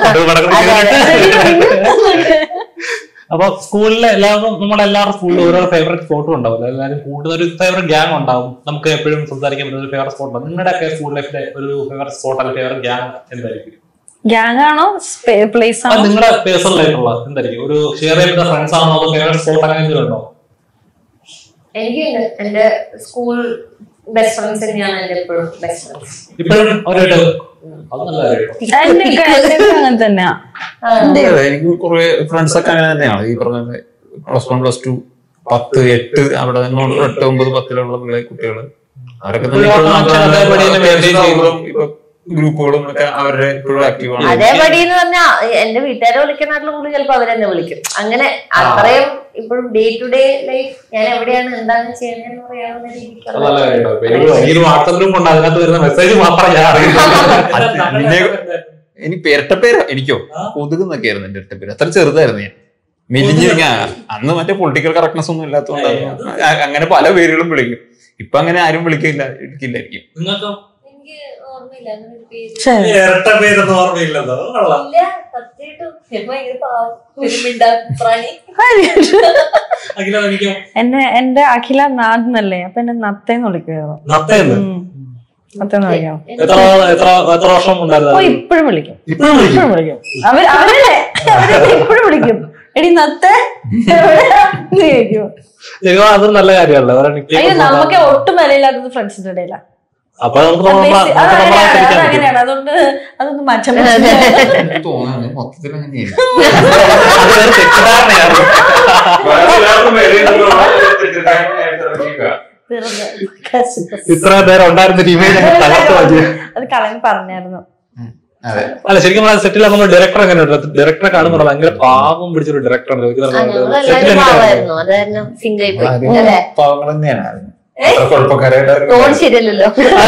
അപ്പൊ സ്കൂളിലെ എല്ലാവർക്കും നമ്മുടെ എല്ലാവരുടെ സ്കൂളിൽ ഓരോ ഫേവറേറ്റ് സ്പോട്ടും ഉണ്ടാവില്ല എല്ലാവരും കൂടുതൽ ഒരു ഫേവറേറ്റ് ഗ്യാങ് ഉണ്ടാവും നമുക്ക് എപ്പോഴും സംസാരിക്കാൻ പറ്റുന്ന ഒരു ഫേവറേറ്റ് സ്പോട്ട് ഉണ്ടാവും നിങ്ങളുടെ ഒക്കെ സ്കൂൾ ലൈഫിലെ ഒരു ഫേവറേറ്റ് സ്പോട്ട് അല്ലെങ്കിൽ ഫേവറേറ്റ് ഗ്യാങ് എന്തായിരിക്കും ഗ്യാങ് ആണോ പ്ലേസ് അത് ആണോ നിങ്ങളുടെ പേഴ്സണൽ ആയിട്ടുള്ള എന്തായിരിക്കും ഒരു ഷെയർ ചെയ്യുന്ന ഫ്രണ്ട്സ് ആണോ അതോ ഫേവറേറ്റ് സ്പോട്ട് അങ്ങനെ എന്തെങ്കിലും ഉണ്ടോ എനിക്ക് എന്റെ സ്കൂൾ ബെസ്റ്റ് ഫ്രണ്ട്സ് തന്നെയാണ് എന്റെ എപ്പോഴും ബെസ്റ്റ് ഫ്രണ്ട്സ് ഇപ്പോഴും അവരായിട്ട് അത് നല്ല കാര്യം എന്റെ ഒക്കെ അങ്ങനെ തന്നെയാ അതെ, എനിക്ക് കുറെ ഫ്രണ്ട്സ് ഒക്കെ അങ്ങനെ തന്നെയാണ് ഈ പറഞ്ഞ പ്ലസ് വൺ പ്ലസ് ടു പത്ത് എട്ട് അവിടെ നിന്നോട് എട്ട് ഒമ്പത് പത്തിലുള്ള പിള്ളേ കുട്ടികള് അവരൊക്കെ തന്നെ ഒരു ഇപ്പോഴും connection നമ്മുടെ അതേപടി തന്നെ maintain ചെയ്യുന്നു. സൗഹൃദം ഇപ്പൊ ഗ്രൂപ്പുകളും ഒക്കെ അവരുടെ ഇപ്പോഴും ആക്റ്റീവ് ആണ് അതേപടി എന്ന് പറഞ്ഞാൽ എന്റെ വീട്ടുകാരെ വിളിക്കുന്നതിലും കൂടുതൽ ചിലപ്പോ അവരെന്നെ വിളിക്കും അങ്ങനെ അത്രയും ഇപ്പോഴും ഡേ ടു ഡേ ലൈഫ് ഞാൻ എവിടെയാണ് എന്താണ് ചെയ്യുന്നതെന്ന് പറയാവുന്ന അത് രീതിക്കുള്ള നല്ല കാര്യമാണ് എനിക്ക് വാട്സപ്പ് ഗ്രൂപ്പ് ഉണ്ട് അതിനകത്ത് വരുന്ന മെസ്സേജ് മാത്രം ഞാൻ അത് നിന്നെ- അറിയുന്നു എനിക്ക് ഇരട്ടപ്പേര് എനിക്കോ കൊതുകുന്നൊക്കെ ആയിരുന്നു എന്റെ ഇരട്ടപ്പേര് അത്ര ചെറുതായിരുന്നു ഞാൻ മെലിഞ്ഞ് ഞാൻ അന്ന് മറ്റേ പൊളിറ്റിക്കൽ കറക്റ്റ്നസ് ഒന്നും ഇല്ലാത്തതുകൊണ്ട് അ- അങ്ങനെ പല പേരുകളും വിളിക്കും ഇപ്പൊ അങ്ങനെ ആരും വിളിക്കില്ല ഇരിക്കില്ലായിരിക്കും നിങ്ങൾക്ക് എനിക്ക് ഓർമ്മയില്ല അങ്ങനെ ഒരു പേര് ഇരട്ട പേരൊന്നും ഓർമ്മയില്ലെന്നോ കൊള്ളാം ഇല്ല സത്യമായിട്ടും ഞാൻ ഭയങ്കര പാവം ഒരു മിണ്ടാപ്രാണി അഖില എനിക്കോ എന്നെ എന്റെ അഖില നാടിനല്ലേ അപ്പൊ എന്നെ നത്തേന്ന് വിളിക്കുമായിരുന്നു നത്തേന്ന് ഉം. നത്തേന്ന് വിളിക്കാം എത്ര എത്ര എത്ര വർഷം ഓ ഉണ്ടായിരുന്നു ഇപ്പോഴും വിളിക്കും ഇപ്പോഴും വിളിക്കും ഇപ്പോഴും വിളിക്കും അവർ അവരല്ലേ അവരല്ലേ ഇപ്പോഴും വിളിക്കും എടി നത്തേ എവിടെയാ? എന്ന് ചോദിക്കും ശരിക്കും അതൊരു നല്ല കാര്യമല്ലേ അവരെ അയ്യോ നിൽക്കുക നമുക്ക് ഒട്ടും വിലയില്ലാത്തത് ഫ്രണ്ട്സിന്റെ ഇടയിലാണ് അപ്പൊ നമുക്ക് നമ്മളെ- നമുക്ക് നമ്മളെ അതങ്ങനെയാണ് തിരിക്കാൻ പറ്റും. അതങ്ങനെയാണ് അതുകൊണ്ട് അതൊന്നും മാറ്റാൻ പറ്റില്ല എനിക്ക് തോന്നുന്നു മൊത്തത്തിൽ അങ്ങനെയല്ല അത് വേറെ തെറ്റിദ്ധാരണയാണ് ഇത്ര നേരം ഉണ്ടായിരുന്ന ഇമേജ് അങ്ങ് തകർത്ത് മാറ്റി അത് കളഞ്ഞ് പറഞ്ഞായിരുന്നു അതെ അല്ല ശരിക്കും പറഞ്ഞാൽ സെറ്റിൽ നമ്മൾ ഡയറക്ടർ എങ്ങനെയുണ്ട് ഡയറക്ടറെ കാണുമ്പോൾ ഭയങ്കര പാവം പിടിച്ചൊരു ഡയറക്ടറാണ് ആ, ഞങ്ങളെല്ലാവരും പാവായിരുന്നു അതായിരുന്നു സിംഗിൾ പോയി ആരും അല്ലേ പാവങ്ങൾ തന്നെയാണ് അത്ര കുഴപ്പക്കാരായിട്ട് ടോൺ ശരിയല്ലല്ലോ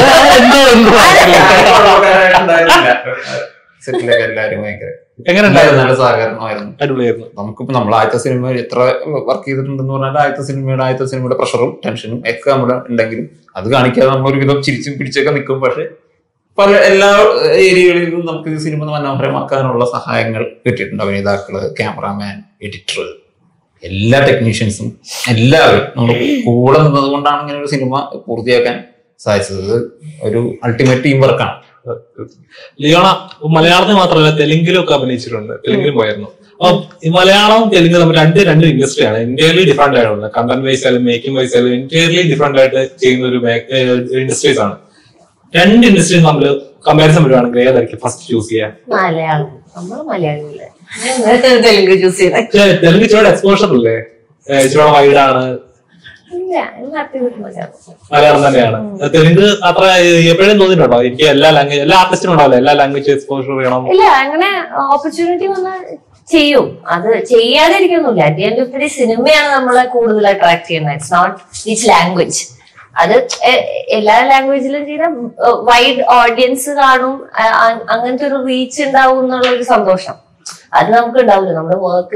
സെറ്റിലൊക്കെ എല്ലാവരും ഭയങ്കര എങ്ങനെ എല്ലാവരും ഉണ്ടായിരുന്നു നല്ല സഹകരണമായിരുന്നു അടിപൊളിയായിരുന്നു നമുക്കിപ്പോ നമ്മൾ ആദ്യത്തെ സിനിമ എത്ര വർക്ക് ചെയ്തിട്ടുണ്ടെന്ന് പറഞ്ഞാൽ ആദ്യത്തെ സിനിമയുടെ ആദ്യത്തെ സിനിമയുടെ പ്രഷറും ടെൻഷനും ഒക്കെ നമ്മുടെ ഉണ്ടെങ്കിലും അത് കാണിക്കാതെ നമ്മൾ ഒരുവിധം ചിരിച്ചും പിടിച്ചൊക്കെ നിൽക്കും പക്ഷെ പല എല്ലാ ഏരിയകളിലും നമുക്ക് ഈ സിനിമ മനോഹരമാക്കാനുള്ള സഹായങ്ങൾ കിട്ടിയിട്ടുണ്ട് അഭിനേതാക്കള് ക്യാമറാമാൻ എഡിറ്റർ എല്ലാ ടെക്നീഷ്യൻസും എല്ലാവരും നമ്മൾ കൂടെ നിന്നത് കൊണ്ടാണ് ഇങ്ങനെ ഒരു സിനിമ പൂർത്തിയാക്കാൻ സാധിച്ചത് ഇത് ഒരു അൾട്ടിമേറ്റ് ടീം വർക്കാണ് ലിയോണ മലയാളത്തിൽ മാത്രമല്ല തെലുങ്കിലും ഒക്കെ അഭിനയിച്ചിട്ടുണ്ട് തെലുങ്കിലും പോയിരുന്നു അപ്പൊ ഈ മലയാളവും തെലുങ്ക് തമ്മിൽ രണ്ട് രണ്ട് ഇൻഡസ്ട്രിയാണ് ഇന്ത്യയിലി ഡിഫറെന്റ് ആയിട്ടുള്ളത് കണ്ടന്റ് വൈസ് ആയാലും മേക്കിംഗ് വൈസ് ആയാലും ഇന്ത്യയിലി ഡിഫറെന്റ് ആയിട്ട് ചെയ്യുന്ന ഒരു ഇൻഡസ്ട്രീസ് ആണ് രണ്ട് ഇൻഡസ്ട്രീസ് തമ്മിൽ കമ്പാരിസൺ വരുവാണെങ്കിൽ ഏതായിരിക്കും ഫസ്റ്റ് ചൂസ് ചെയ്യാൻ മലയാളം നമ്മൾ മലയാളികളെ തെലുങ്ക് ചൂസ് ചെയ്ത പക്ഷേ തെലുങ്ക് ഇച്ചിരി എക്സ്പോഷർ അല്ലേ ഏഹ് ഇച്ചിരി വൈഡാണ് ഇല്ല ഹാപ്പി വിത്ത് മലയാളം മലയാളം തന്നെയാണ് തെലുങ്ക് അത്ര എപ്പോഴും തോന്നിയിട്ടുണ്ടോ എനിക്ക് എല്ലാ ലാംഗ്വേജ് എല്ലാ ആർട്ടിസ്റ്റിനും ഉണ്ടാവില്ല എല്ലാ ലാംഗ്വേജ് എക്സ്പോഷർ ചെയ്യണം ഇല്ല അങ്ങനെ ഓപ്പർച്യൂണിറ്റി വന്നാൽ ചെയ്യും അത് ചെയ്യാതിരിക്കൊന്നുമില്ല അറ്റ് എൻഡ് ഓഫ് ദി സിനിമയാണ് നമ്മളെ കൂടുതൽ അട്രാക്ട് ചെയ്യുന്നത് ഇറ്റ്സ് നോട്ട് ഈച്ച് ലാംഗ്വേജ് അത് എ- എല്ലാ ലാംഗ്വേജിലും ചെയ്ത വൈഡ് ഓഡിയൻസ് കാണും അ- അ- അങ്ങനത്തെ ഒരു റീച്ച് ഉണ്ടാവും എന്നുള്ള ഒരു സന്തോഷം അത് നമുക്ക് ഉണ്ടാവില്ല നമ്മുടെ വർക്ക്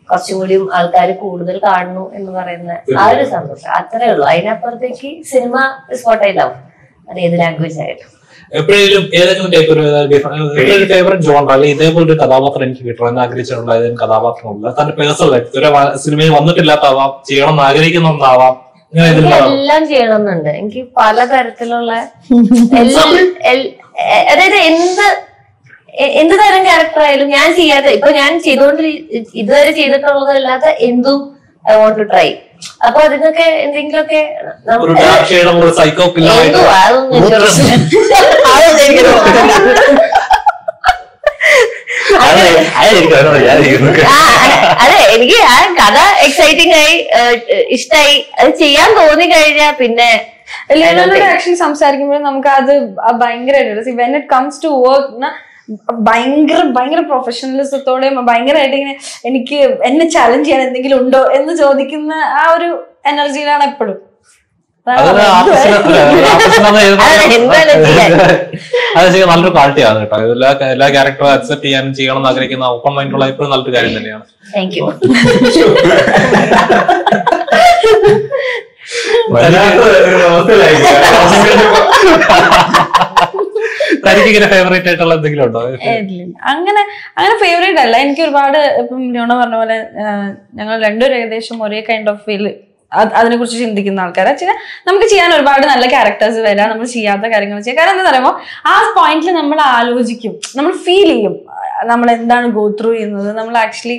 കുറച്ചും കൂടിയും ആൾക്കാർ കൂടുതൽ കാണുന്നു എന്ന് പറയുന്ന ആ ഒരു സന്തോഷം അത്രേ ഉള്ളൂ അതിനപ്പുറത്തേക്ക് cinema is what I love അത് ഏത് ലാംഗ്വേജ് ആയാലും എപ്പോഴേലും ഏതെങ്കിലും ടൈപ്പ് ഒരു ഒരു ഫേവറേറ്റ് ജോണർ അല്ലെങ്കിൽ ഇതേപോലെ ഒരു കഥാപാത്രം എനിക്ക് കിട്ടണം എന്ന് ആഗ്രഹിച്ചിട്ടുള്ള ഏതെങ്കിലും കഥാപാത്രമുള്ള തന്റെ പേഴ്സണൽ ലൈഫ് ഒരു വ- സിനിമയിൽ വന്നിട്ടില്ലാത്താവാം ചെയ്യണം എന്ന് ആഗ്രഹിക്കുന്ന ഒന്നാവാം ഇങ്ങനെ എനിക്ക് ഏതെങ്കിലും എല്ലാം ചെയ്യണമെന്നുണ്ട് എനിക്ക് പലതരത്തിലുള്ള എല്ലാം എൽ- എ- അതായത് എന്ത് എ- എന്ത് തരം ക്യാരക്ടർ ആയാലും ഞാൻ ചെയ്യാത്ത ഇപ്പൊ ഞാൻ ചെയ്തുകൊണ്ട് ഇതുവരെ ചെയ്തിട്ടുള്ളതല്ലാത്ത എന്തും ഐ വോണ്ട് ടു ട്രൈ അപ്പൊ അതിനൊക്കെ എന്തെങ്കിലുമൊക്കെ നമ്മ- ഒരു ഡാർക്ക് ഷെയ്ഡ് ഒരു സൈക്കോ എന്തോ അതൊന്നും എനിക്ക് പ്രശ്നം- അതൊന്നും എനിക്ക് പ്രശ്നമില്ല. ആ, അതെ എനിക്ക് ആ കഥ എക്സൈറ്റിംഗ് ആയി ഏഹ്, ഇഷ്ടായി അത് ചെയ്യാൻ തോന്നി കഴിഞ്ഞാൽ പിന്നെ എല്ലാവരോടും ആക്ച്വലി സംസാരിക്കുമ്പോൾ നമുക്ക് അത് ഭയങ്കരമായിട്ട് when it comes to work ഭയങ്കര ഭയങ്കര പ്രൊഫഷണലിസത്തോടെയും ഭയങ്കരമായിട്ട് ഇങ്ങനെ എനിക്ക് എന്നെ ചലഞ്ച് ചെയ്യാൻ എന്തെങ്കിലും ഉണ്ടോ എന്ന് ചോദിക്കുന്ന ആ ഒരു എനർജിയിലാണ് എപ്പോഴും അതൊരു ആർട്ടിസ്റ്റിന് അതെ, എന്തായാലും ചെയ്യാൻ. അത് ചെയ്യാൻ നല്ലൊരു ക്വാളിറ്റിയാണ് കേട്ടോ എല്ലാ എല്ലാ ക്യാരക്ടറും അക്സെപ്റ്റ് ചെയ്യാനും ചെയ്യണം എന്ന് ആഗ്രഹിക്കുന്ന ഓപ്പൺ മൈൻഡുള്ള എപ്പോഴും നല്ലൊരു കാര്യം തന്നെയാണ് താങ്ക് യു തനിക്ക് ഇങ്ങനെ ഫേവറേറ്റ് ആയിട്ടുള്ള എന്തെങ്കിലും ഉണ്ടോ ഇല്ലില്ല. അങ്ങനെ അങ്ങനെ ഫേവറേറ്റ് അല്ല എനിക്ക് ഒരുപാട് ഇപ്പം ലിയോണ പറഞ്ഞ പോലെ ആഹ്, ഞങ്ങൾ രണ്ടുപേരും ഏകദേശം ഒരേ കൈൻഡ് ഓഫ് ഫീൽ അതിനെ കുറിച്ച് ചിന്തിക്കുന്ന ആൾക്കാർ വെച്ചാൽ നമുക്ക് ചെയ്യാൻ ഒരുപാട് നല്ല ക്യാരക്ടേഴ്സ് വരാം നമ്മൾ ചെയ്യാത്ത കാര്യങ്ങൾ ചെയ്യാം കാരണം എന്താ പറയുമ്പോൾ ആ പോയിന്റിൽ നമ്മൾ ആലോചിക്കും നമ്മൾ ഫീൽ ചെയ്യും നമ്മൾ എന്താണ് ഗോ ത്രൂ ചെയ്യുന്നത് നമ്മൾ ആക്ച്വലി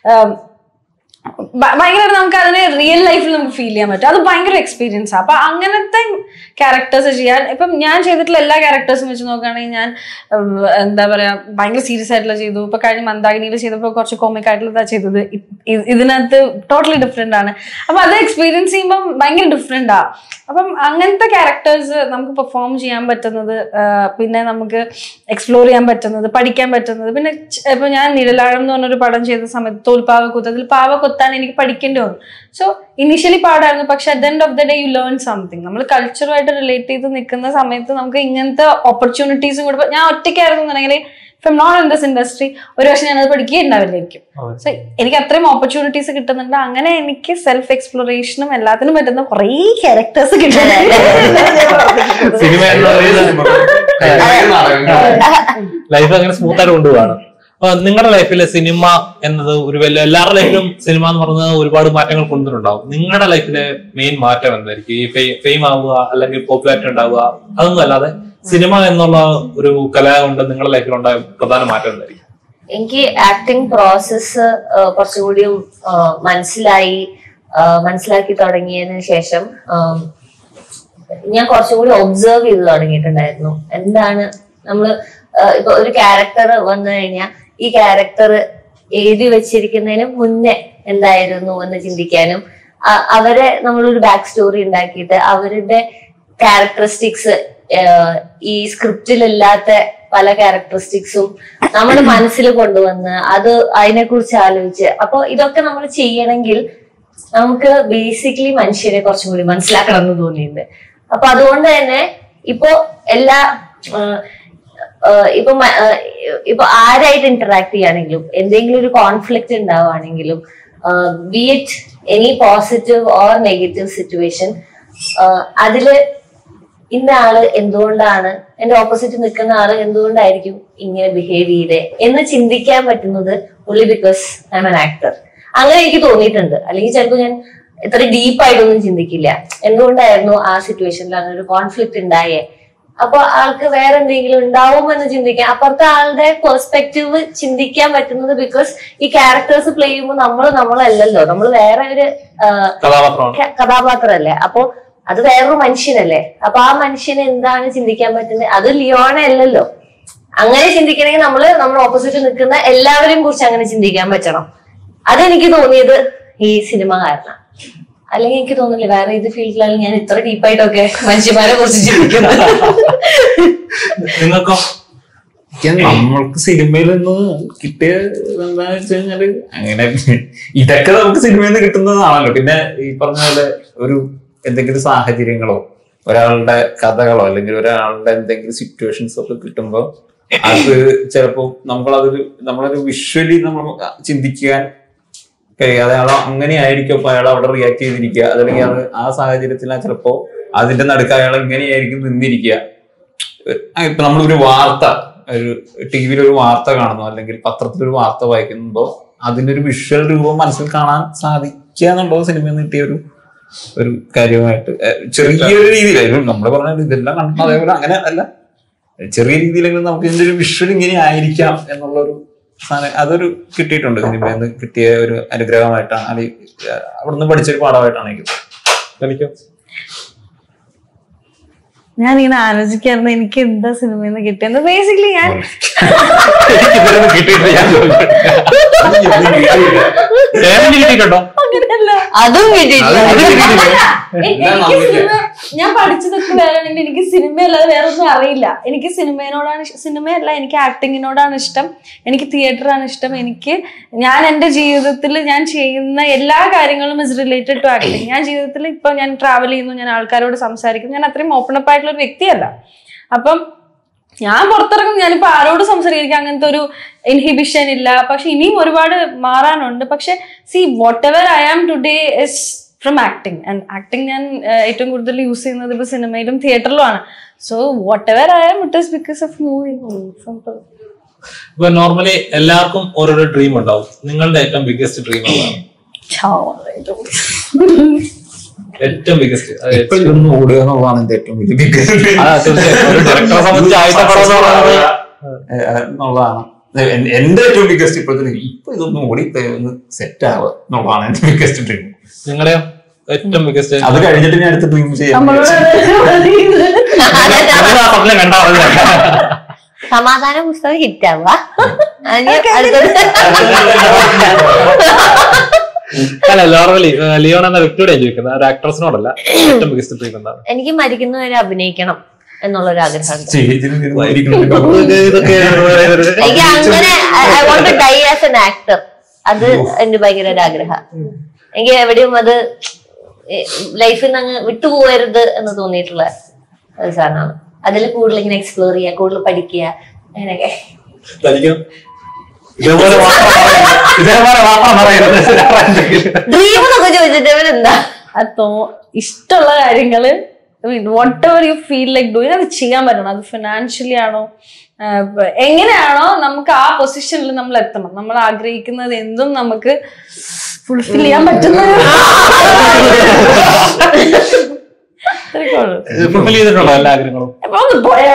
ഭയങ്കര നമുക്ക് അതിനെ റിയൽ ലൈഫിൽ നമുക്ക് ഫീൽ ചെയ്യാൻ പറ്റും അത് ഭയങ്കര എക്സ്പീരിയൻസ് അപ്പൊ അങ്ങനത്തെ ക്യാരക്ടേഴ്സ് ചെയ്യാൻ ഇപ്പം ഞാൻ ചെയ്തിട്ടുള്ള എല്ലാ ക്യാരക്ടേഴ്സും വെച്ച് നോക്കുകയാണെങ്കിൽ ഞാൻ ഉം, എന്താ പറയാ ഭയങ്കര സീരിയസ് ആയിട്ടുള്ള ചെയ്തു ഇപ്പൊ കഴിഞ്ഞ മന്ദാകിനിയിൽ ചെയ്തപ്പോൾ കുറച്ച് കോമിക് ആയിട്ടുള്ളതാ ചെയ്തത് ഇ- ഇ- ഇതിനകത്ത് ടോട്ടലി ഡിഫറെന്റ് ആണ് അപ്പൊ അത് എക്സ്പീരിയൻസ് ചെയ്യുമ്പോൾ ഭയങ്കര ഡിഫറെന്റ് ആ അപ്പം അങ്ങനത്തെ ക്യാരക്ടേഴ്സ് നമുക്ക് പെർഫോം ചെയ്യാൻ പറ്റുന്നത് ആ, പിന്നെ നമുക്ക് എക്സ്പ്ലോർ ചെയ്യാൻ പറ്റുന്നത് പഠിക്കാൻ പറ്റുന്നത് പിന്നെ ച- ഇപ്പൊ ഞാൻ നിഴലാഴം എന്ന് പറഞ്ഞൊരു പടം ചെയ്ത സമയത്ത് തോൽപ്പാവ കുത്ത് അതിൽ പാവ കൊത്താൻ എനിക്ക് പഠിക്കേണ്ടി വന്നു സോ ഇനിഷ്യലി പാടായിരുന്നു പക്ഷെ at end of the day you learn something നമ്മൾ കൾച്ചറുമായിട്ട് റിലേറ്റ് ചെയ്ത് നിൽക്കുന്ന സമയത്ത് നമുക്ക് ഇങ്ങനത്തെ ഓപ്പർച്യൂണിറ്റീസും കൂടെ ഇപ്പൊ ഞാൻ ഒറ്റയ്ക്കായിരുന്നു എന്നുണ്ടെങ്കിൽ ഇപ്പം നോട്ട് ഇൻ ദിസ് ഇൻഡസ്ട്രി ഒരു പക്ഷെ ഞാനത് പഠിക്കുകയുണ്ടാവില്ലായിരിക്കും സോ എനിക്ക് അത്രയും ഓപ്പർച്യൂണിറ്റീസ് കിട്ടുന്നുണ്ട് അങ്ങനെ എനിക്ക് സെൽഫ് എക്സ്പ്ലോറേഷനും എല്ലാത്തിനും പറ്റുന്ന കുറേ ക്യാരക്ടേഴ്സ് കിട്ടുന്നുണ്ട് സിനിമ എന്ന് പറയുന്നത് ലൈഫ് അങ്ങനെ സ്മൂത്ത് ആയിട്ട് കൊണ്ടുപോവാണ് അപ്പൊ നിങ്ങളുടെ ലൈഫിലെ സിനിമ എന്നത് ഒരു വലിയ എല്ലാവരുടെ ലൈഫിലും സിനിമ എന്ന് പറയുന്നത് ഒരുപാട് മാറ്റങ്ങൾ കൊണ്ടുവരുന്നുണ്ടാവും നിങ്ങളുടെ ലൈഫിലെ മെയിൻ മാറ്റം എന്തായിരിക്കും ഈ ഫെയിം ആവുക അല്ലെങ്കിൽ പോപ്പുലാരിറ്റി ഉണ്ടാവുക അതൊന്നും അല്ലാതെ സിനിമ എന്നുള്ള ഒരു കല കൊണ്ട് നിങ്ങളുടെ ലൈഫിൽ ഉണ്ടായ പ്രധാന മാറ്റം എന്തായിരിക്കും എനിക്ക് ആക്ടിങ് പ്രോസസ്സ് കുറച്ചുകൂടിയും ആ, മനസ്സിലായി ആ, മനസ്സിലാക്കി തുടങ്ങിയതിന് ശേഷം ആം, ഞാൻ കുറച്ചുകൂടി ഒബ്സർവ് ചെയ്ത് തുടങ്ങിയിട്ടുണ്ടായിരുന്നു എന്താണ് നമ്മള് ആ, ഇപ്പൊ ഒരു ക്യാരക്ടർ വന്നു കഴിഞ്ഞാൽ ഈ ക്യാരക്ടർ എഴുതി വെച്ചിരിക്കുന്നതിന് മുന്നേ എന്തായിരുന്നു എന്ന് ചിന്തിക്കാനും ആ- അവരെ നമ്മളൊരു ബാക്ക് സ്റ്റോറി ഉണ്ടാക്കിയിട്ട് അവരുടെ ക്യാരക്ടറിസ്റ്റിക്സ് ഈ സ്ക്രിപ്റ്റിലില്ലാത്ത പല ക്യാരക്ടറിസ്റ്റിക്സും നമ്മുടെ മനസ്സിൽ കൊണ്ടുവന്ന് അത് അതിനെ കുറിച്ച് ആലോചിച്ച് അപ്പൊ ഇതൊക്കെ നമ്മൾ ചെയ്യണമെങ്കിൽ നമുക്ക് ബേസിക്കലി മനുഷ്യരെ കുറച്ചും കൂടി മനസ്സിലാക്കണം എന്ന് തോന്നിയിട്ടുണ്ട് അപ്പൊ അതുകൊണ്ട് തന്നെ ഇപ്പോ എല്ലാ ആ, ആ, ഇപ്പൊ മ- ആ, ഇപ്പൊ ആരായിട്ട് ഇന്ററാക്ട് ചെയ്യുകയാണെങ്കിലും എന്തെങ്കിലും ഒരു കോൺഫ്ലിക്റ്റ് ഉണ്ടാവുകയാണെങ്കിലും be it any positive or negative situation അതില് ഇന്ന ആള് എന്തുകൊണ്ടാണ് എന്റെ ഓപ്പോസിറ്റ് നിൽക്കുന്ന ആള് എന്തുകൊണ്ടായിരിക്കും ഇങ്ങനെ ബിഹേവ് ചെയ്തേ എന്ന് ചിന്തിക്കാൻ പറ്റുന്നത് only because I'm an actor അങ്ങനെ എനിക്ക് തോന്നിയിട്ടുണ്ട് അല്ലെങ്കിൽ ചിലപ്പോൾ ഞാൻ ഇത്ര ഡീപ്പായിട്ടൊന്നും ചിന്തിക്കില്ല എന്തുകൊണ്ടായിരുന്നു ആ സിറ്റുവേഷനിൽ അങ്ങനെ ഒരു കോൺഫ്ലിക്റ്റ് ഉണ്ടായേ അപ്പൊ ആൾക്ക് വേറെ എന്തെങ്കിലും ഉണ്ടാവുമെന്ന് ചിന്തിക്കാൻ അപ്പുറത്തെ ആളുടെ പെർസ്പെക്റ്റീവ് ചിന്തിക്കാൻ പറ്റുന്നത് ബിക്കോസ് ഈ ക്യാരക്ടേഴ്സ് പ്ലേ ചെയ്യുമ്പോൾ നമ്മൾ നമ്മളല്ലല്ലോ നമ്മൾ വേറെ ഒരു ആ, കഥാപാത്രമാണ് ക- കഥാപാത്രമല്ലേ അപ്പൊ അത് വേറൊരു മനുഷ്യനല്ലേ അപ്പൊ ആ മനുഷ്യന് എന്താണ് ചിന്തിക്കാൻ പറ്റുന്നത് അത് ലിയോണ അല്ലല്ലോ അങ്ങനെ ചിന്തിക്കണമെങ്കിൽ നമ്മള് നമ്മുടെ ഓപ്പോസിറ്റ് നിൽക്കുന്ന എല്ലാവരെയും കുറിച്ച് അങ്ങനെ ചിന്തിക്കാൻ പറ്റണം അതെനിക്ക് തോന്നിയത് ഈ സിനിമ കാരണം അല്ലെങ്കിൽ എനിക്ക് തോന്നില്ല വേറെ ഏത് ഫീൽഡിലായാലും ഞാൻ ഇത്ര ഡീപ്പായിട്ടൊക്കെ മനുഷ്യന്മാരെ കുറിച്ച് ചിന്തിക്കുന്നത് നിങ്ങൾക്കോ എനിക്ക് നമ്മൾക്ക് സിനിമയിൽ നിന്ന് കിട്ടിയ എന്താന്ന് വെച്ച് കഴിഞ്ഞാല് അങ്ങനെ ഇതൊക്കെ നമുക്ക് സിനിമയിൽ നിന്ന് കിട്ടുന്നതാണല്ലോ പിന്നെ ഈ പറഞ്ഞ പോലെ ഒരു എന്തെങ്കിലും സാഹചര്യങ്ങളോ ഒരാളുടെ കഥകളോ അല്ലെങ്കിൽ ഒരാളുടെ എന്തെങ്കിലും സിറ്റുവേഷൻസ് ഒക്കെ കിട്ടുമ്പോൾ അത് ചിലപ്പോ നമ്മളതൊരു നമ്മളൊരു വിഷ്വലി നമ്മൾ ചിന്തിക്കാൻ കഴിയാതെ അയാൾ അങ്ങനെ ആയിരിക്കും അപ്പൊ അയാൾ അവിടെ റിയാക്ട് ചെയ്തിരിക്കുക അതല്ലെങ്കിൽ അത് ആ സാഹചര്യത്തിൽ ചിലപ്പോ അതിന്റെ നടുക്ക് അയാൾ ഇങ്ങനെയായിരിക്കും നിന്നിരിക്കുക ആ, ഇപ്പൊ നമ്മളൊരു വാർത്ത ഒരു ടി വിയിൽ ഒരു വാർത്ത കാണുന്നു അല്ലെങ്കിൽ പത്രത്തിൽ ഒരു വാർത്ത വായിക്കുമ്പോ അതിനൊരു വിഷ്വൽ രൂപം മനസ്സിൽ കാണാൻ സാധിക്കുക എന്നുള്ളത് സിനിമയിൽ നിന്ന് കിട്ടിയ ഒരു ഒരു കാര്യമായിട്ട് ഏഹ്, ചെറിയൊരു രീതിയിൽ നമ്മൾ പറഞ്ഞത് ഇതെല്ലാം കണ്ടു അതേപോലെ അങ്ങനെ അല്ല ചെറിയ രീതിയിലെങ്കിലും നമുക്ക് ഇതിന്റെ ഒരു വിഷ്വൽ ഇങ്ങനെ ആയിരിക്കാം എന്നുള്ള ഒരു സാധനം അതൊരു കിട്ടിയിട്ടുണ്ട് സിനിമയിൽ നിന്ന് കിട്ടിയ ഒരു അനുഗ്രഹമായിട്ടാണ് അല്ലെങ്കിൽ ഏഹ്, അവിടുന്ന് പഠിച്ചൊരു പാഠമായിട്ടാണ് എനിക്ക് എനിക്ക് ഞാൻ ഇങ്ങനെ ആലോചിക്കായിരുന്നു എനിക്ക് എന്താ സിനിമയിൽ നിന്ന് കിട്ടിയത് ബേസിക്കലി ഞാൻ എനിക്കിതൊന്നും കിട്ടിയിട്ടില്ല ഞാൻ ഏതെങ്കിലും കിട്ടിയിട്ടുണ്ടോ അങ്ങനെയല്ല അതും കിട്ടിയിട്ടില്ല അത് കിട്ടിയിട്ടില്ല. എ- എനിക്ക് സിനിമ ഞാൻ പഠിച്ചതൊക്കെ വേറെ ആണെങ്കിൽ എനിക്ക് സിനിമ അല്ലാതെ വേറെ ഒന്നും അറിയില്ല എനിക്ക് സിനിമയോടാണ് ഇഷ്- സിനിമയല്ല എനിക്ക് ആക്ടിങ്ങിനോടാണ് ഇഷ്ടം എനിക്ക് തിയേറ്ററാണ് ഇഷ്ടം എനിക്ക് ഞാൻ എൻ്റെ ജീവിതത്തിൽ ഞാൻ ചെയ്യുന്ന എല്ലാ കാര്യങ്ങളും ഇസ് റിലേറ്റഡ് ടു ആക്ടിങ് ഞാൻ ജീവിതത്തിൽ ഇപ്പൊ ഞാൻ ട്രാവൽ ചെയ്യുന്നു ഞാൻ ആൾക്കാരോട് സംസാരിക്കുന്നു ഞാൻ അത്രയും ഓപ്പൺ അപ്പ് ആയിട്ടുള്ള ഒരു വ്യക്തിയല്ല അപ്പം ഞാൻ പുറത്തിറങ്ങും ഞാനിപ്പോ ആരോട് സംസാരിക്കാം അങ്ങനത്തെ ഒരു ഇൻഹിബിഷൻ ഇല്ല പക്ഷെ ഇനിയും ഒരുപാട് മാറാനുണ്ട് പക്ഷെ see whatever I am today is from acting and acting ഞാൻ ഏഹ്, ഏറ്റവും കൂടുതൽ യൂസ് ചെയ്യുന്നത് ഇപ്പൊ സിനിമയിലും തിയേറ്ററിലും ആണ് so whatever I am it is because of movie simple ഇപ്പൊ നോർമലി എല്ലാവർക്കും ഓരോരോ ഡ്രീം ഉണ്ടാവും നിങ്ങളുടെ ഏറ്റവും ബിഗ്ഗസ്റ്റ് ഡ്രീം എന്താണ് ഏറ്റവും ബിഗ്ഗസ്റ്റ് ഇപ്പോഴൊന്നും ഓടുക എന്നുള്ളതാണ് എന്റെ ഏറ്റവും വലിയ big ഡയറക്ടറെ സംബന്ധിച്ച് ആദ്യത്തെ പടം എന്ന് പറയുന്നത് ഏഹ് എന്നുള്ളതാണ് എൻ- എന്റെ ഏറ്റവും ബിഗ്ഗസ്റ്റ് ഇപ്പോഴത്തെ ഇപ്പൊ ഇതൊന്നും ഓടി ഒന്ന് സെറ്റ് ആവുക എന്നുള്ളതാണ് എന്റെ ബിഗ്ഗസ്റ്റ് ഡ്രീം നിങ്ങളുടെയോ ഏറ്റവും ബിഗ്ഗസ്റ്റ് അത് കഴിഞ്ഞിട്ട് ഞാൻ അടുത്ത ഡ്രീം ചെയ്യാം നമ്മളോട് സ്വപ്നം കണ്ടാ മതി സമാധാന പുസ്തകം ഹിറ്റാവുക അടുത്തത് അല്ല നോർമലി ലിയോൺ എന്ന വ്യക്തിയോടെ ചോദിക്കുന്നത് ഒരു ആക്ട്രസിനോടല്ല ഏറ്റവും ബിഗ്ഗസ്റ്റ് ഡ്രീം എന്താണ് എനിക്ക് മരിക്കുന്നവരെ അഭിനയിക്കണം എന്നുള്ളൊരു ആഗ്രഹമുണ്ട് സ്റ്റേജിൽ ഇതൊക്കെ എനിക്ക് അങ്ങനെ I want die as an actor അത് എന്റെ ഭയങ്കര ഒരു ആഗ്രഹം എനിക്ക് എവിടെയും അത് ലൈഫിൽ നിന്ന് അങ്ങ് വിട്ടുപോകരുത് എന്ന് തോന്നിയിട്ടുള്ള ഒരു സാധനമാണ് അതിൽ കൂടുതൽ ഇങ്ങനെ എക്സ്പ്ലോർ ചെയ്യുക കൂടുതൽ പഠിക്കുക അങ്ങനെയൊക്കെ തനിക്കും ഇതേപോലെ മാത്രം പറയരുത്. ഇതേപോലെ മാത്രം പറയരുത് ഡ്രീം എന്നൊക്കെ ചോദിച്ചിട്ട് ഇവരെന്താ അത് തോ ഇഷ്ടമുള്ള കാര്യങ്ങള് whatever you feel like doing അത് ചെയ്യാൻ പറ്റണം അത് ഫിനാൻഷ്യലി ആണോ ആഹ് ഇപ്പൊ എങ്ങനെയാണോ നമുക്ക് ആ പൊസിഷനിൽ നമ്മൾ എത്തണം നമ്മൾ ആഗ്രഹിക്കുന്നത് എന്തും നമുക്ക് ഫുൾഫിൽ ചെയ്യാൻ പറ്റുന്ന അത്രയ്ക്കുള്ളൂ. ഫുൾഫിൽ ചെയ്തിട്ടുണ്ടോ എല്ലാ ആഗ്രഹങ്ങളും അപ്പൊ ഒന്ന് പോയാ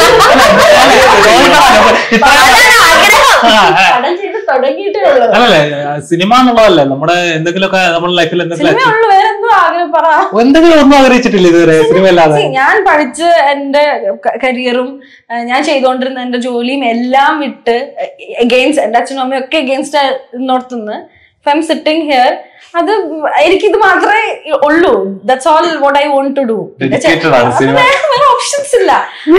പടം ചെയ്ത് തുടങ്ങിയിട്ടേ ഉള്ളൂ അല്ലല്ലേ സിനിമ എന്നുള്ളതല്ല നമ്മുടെ എന്തെങ്കിലുമൊക്കെ നമ്മുടെ ലൈഫിൽ എന്തെങ്കിലും സിനിമ ഉള്ളു വേറെ എന്തോ ആഗ്രഹം പറ എന്തെങ്കിലും ഒന്നും ആഗ്രഹിച്ചിട്ടില്ല ഇതുവരെ സിനിമ അല്ലാതെ See, ഞാൻ പഠിച്ച എന്റെ കരിയറും ഞാൻ ചെയ്തുകൊണ്ടിരുന്ന എന്റെ ജോലിയും എല്ലാം വിട്ട് എഗെയിൻസ്റ്റ് എന്റെ അച്ഛനും അമ്മയും ഒക്കെ എഗെയിൻസ്റ്റ് നോർത്തുനിന്ന് if I'm sitting here അത് എനിക്കിത് മാത്രമേ ഉള്ളൂ that's all what I want to do Dedicated ആണ് സിനിമ. വേറെ ഓപ്ഷൻസ് ഇല്ല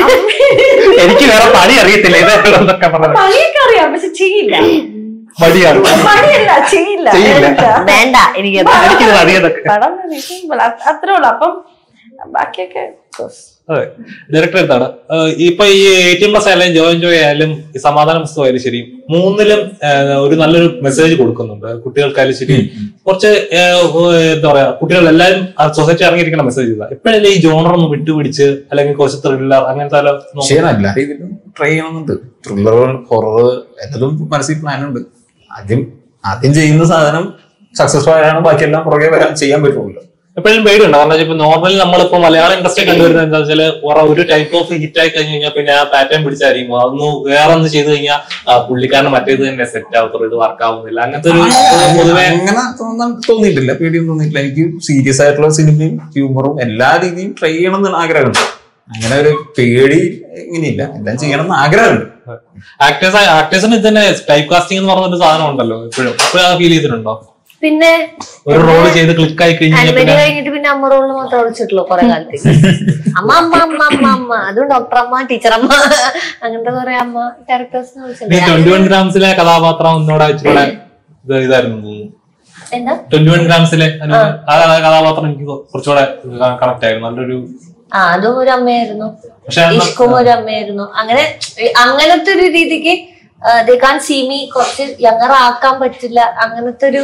എനിക്ക് വേറെ പണി അറിയത്തില്ല ഇതൊക്കെ പറഞ്ഞത് പണിയൊക്കെ അറിയാം പക്ഷെ ചെയ്യില്ല മടിയാണ് പണിയല്ല ചെയ്യില്ല ചെയ്യില്ല. എന്താ? വേണ്ട എനിക്ക് എനിക്കിത് അറിയാതൊക്കെ പടം simple. അത് അത്രേ ഉള്ളൂ അപ്പം ബാക്കിയൊക്കെ of course. അതെ ഡയറക്ടർ എന്താണ് ഏഹ് ഇപ്പൊ ഈ എയ്റ്റീൻ പ്ലസ് ആയാലും ജോയിൻ ജോയ് ആയാലും ഈ സമാധാന പുസ്തകമായാലും ശരി മൂന്നിലും ഏഹ് ഒരു നല്ലൊരു മെസ്സേജ് കൊടുക്കുന്നുണ്ട് കുട്ടികൾക്കായാലും ശരി കുറച്ച് ഏഹ് എന്താ പറയാ കുട്ടികൾ എല്ലാവരും സൊസൈറ്റി ഇറങ്ങിയിരിക്കുന്ന മെസ്സേജ് ചെയ്താൽ ഇപ്പോഴല്ലേ ഈ ജോണർ ഒന്ന് വിട്ടുപിടിച്ച് അല്ലെങ്കിൽ കുറച്ച് ത്രില്ലർ അങ്ങനത്തെ വല്ല നോക്കും. പക്ഷേ എല്ലാ രീതിയിലും ട്രൈ ചെയ്യണമെന്നുണ്ട് ത്രില്ലർ ഹൊറർ എല്ലാതും മനസ്സിൽ പ്ലാൻ ഉണ്ട് ആദ്യം ആദ്യം ചെയ്യുന്ന സാധനം സക്സസ്ഫുൾ ആയാണ് ബാക്കിയെല്ലാം പുറകെ വരാൻ ചെയ്യാൻ പറ്റുള്ളൂ എപ്പോഴും പേടിയുണ്ടോ കാരണം ഇപ്പൊ നോർമലി നമ്മളിപ്പോ മലയാള ഇൻഡസ്ട്രി കണ്ടുവരുന്നത് എന്താ വെച്ചാൽ ഒരു ടൈപ്പ് ഓഫ് ഹിറ്റ് ആയി കഴിഞ്ഞ് കഴിഞ്ഞാൽ പിന്നെ ആ പാറ്റേൺ പിടിച്ചായിരിക്കും അതൊന്ന് വേറെ ഒന്ന് ചെയ്ത് കഴിഞ്ഞാൽ പുള്ളിക്കാരന് മറ്റേത് തന്നെ സെറ്റ് ആവത്തുള്ളൂ ഇത് വർക്ക് ആവുന്നില്ല അങ്ങനത്തെ ഒരു പൊതുവെ അങ്ങനെ തോന്നാൻ തോന്നിയിട്ടില്ല പേടിയൊന്നും തോന്നിയിട്ടില്ല എനിക്ക് സീരിയസ് ആയിട്ടുള്ള സിനിമയും ഹ്യൂമറും എല്ലാ രീതിയും ട്രൈ ചെയ്യണം എന്ന് ആഗ്രഹമുണ്ട് അങ്ങനെ ഒരു പേടി ഇങ്ങനെയില്ല എല്ലാം ചെയ്യണം എന്ന് ആഗ്രഹമുണ്ട് ആക്ടേഴ്സ് ആക്ടേഴ്സിന് ഇത് തന്നെ ടൈപ്പ് കാസ്റ്റിംഗ് എന്ന് പറഞ്ഞൊരു സാധനം ഉണ്ടല്ലോ എപ്പോഴും അപ്പോഴും അത് ഫീൽ ചെയ്തിട്ടുണ്ടോ പിന്നെ ഒരു റോള് ചെയ്ത് ക്ലിക്ക് ആയി കഴിഞ്ഞാൽ അനിമതി പിന്നെ കഴിഞ്ഞിട്ട് പിന്നെ അമ്മ റോളിൽ മാത്രം വിളിച്ചിട്ടുള്ളൂ കുറെ കാലത്തേക്ക് അമ്മ അമ്മ അമ്മ അമ്മ അമ്മ അതും ഡോക്ടർ അമ്മ ടീച്ചർ അമ്മ അങ്ങനത്തെ കുറെ അമ്മ ക്യാരക്ടേഴ്സിനെ ഈ വിളിച്ചിട്ടുണ്ട് ട്വന്റി വൺ ഗ്രാംസിലെ കഥാപാത്രം ഒന്നോടെ ഇച്ചിരി ഇത് ഇതായിരുന്നു തോന്നുന്നു എന്താ ട്വന്റി വൺ ഗ്രാംസിലെ അനു- ആ കഥാപാത്രം എനിക്ക് കുറച്ചുകൂടെ കണക്ട് ആയിരുന്നു നല്ലൊരു ആ അതും ഒരു അമ്മയായിരുന്നു പക്ഷെ അന്ന് ഇഷ്കും ഒരു അമ്മയായിരുന്നു അങ്ങനെ അങ്ങനത്തെ ഒരു രീതിക്ക് ദേ കാൻ സീ മീ കുറച്ച് യങ്ങർ ആക്കാൻ പറ്റില്ല അങ്ങനത്തെ ഒരു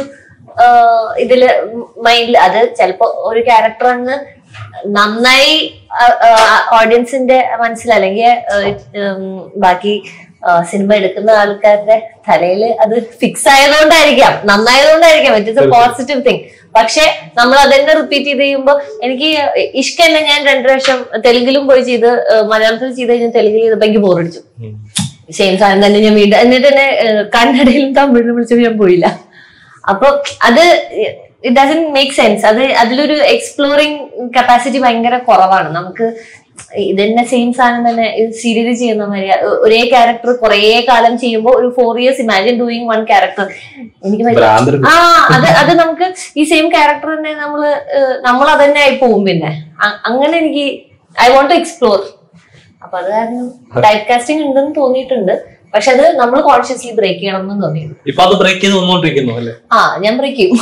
ആഹ് ഇതില് മൈൻഡിൽ അത് ചിലപ്പോ ഒരു ക്യാരക്ടർ അങ്ങ് നന്നായി ഓഡിയൻസിന്റെ മനസ്സിൽ അല്ലെങ്കിൽ ആഹ് ഉം ബാക്കി സിനിമ എടുക്കുന്ന ആൾക്കാരുടെ തലയിൽ അത് ഫിക്സ് ആയതുകൊണ്ടായിരിക്കാം നന്നായതുകൊണ്ടായിരിക്കാം it is a positive thing പക്ഷെ നമ്മൾ അതന്നെ റിപ്പീറ്റ് ചെയ്ത് കഴിയുമ്പോൾ എനിക്ക് ഇഷ്ക തന്നെ ഞാൻ രണ്ടു വർഷം തെലുങ്കിലും പോയി ചെയ്ത് ആഹ് മലയാളത്തിൽ ചെയ്ത് കഴിഞ്ഞാൽ തെലുങ്കിൽ ചെയ്തപ്പോ എനിക്ക് ബോറടിച്ചു സെയിം സാധനം തന്നെ ഞാൻ വീണ്ടും എന്നിട്ട് തന്നെ ഏഹ്, കന്നഡയിലും തമിഴിലും വിളിച്ചപ്പോൾ ഞാൻ പോയില്ല അപ്പൊ അത് ഇറ്റ് ഡസൻ മേക്ക് സെൻസ് അത് അതിലൊരു എക്സ്പ്ലോറിങ് കപ്പാസിറ്റി ഭയങ്കര കുറവാണ് നമുക്ക് ഇതന്നെ സെയിം സാധനം തന്നെ സീരിയൽ ചെയ്യുന്ന മാതിരി ഒ- ഒരേ ക്യാരക്ടർ കുറേ കാലം ചെയ്യുമ്പോൾ ഒരു four years imagine doing one character എനിക്ക് ഭയങ്കര- ഭ്രാന്തര് ആ അത് അത് നമുക്ക് ഈ സെയിം ക്യാരക്ടർ തന്നെ നമ്മള് ഏഹ്, നമ്മൾ അതന്നെ ആയി പോകും പിന്നെ അ- അങ്ങനെ എനിക്ക് ഐ വോണ്ട് ടു എക്സ്പ്ലോർ അപ്പൊ അത് കാരണം ടൈപ്പ് കാസ്റ്റിംഗ് ഉണ്ടെന്ന് തോന്നിയിട്ടുണ്ട് പക്ഷെ അത് നമ്മൾ കോൺഷ്യസ്ലി ബ്രേക്ക് ചെയ്യണം എന്ന് തോന്നിയിരുന്നു ഇപ്പൊ അത് ബ്രേക്ക് ചെയ്ത് വന്നോണ്ടിരിക്കുന്നു അല്ലേ ആ ഞാൻ ബ്രേക്ക് ചെയ്യും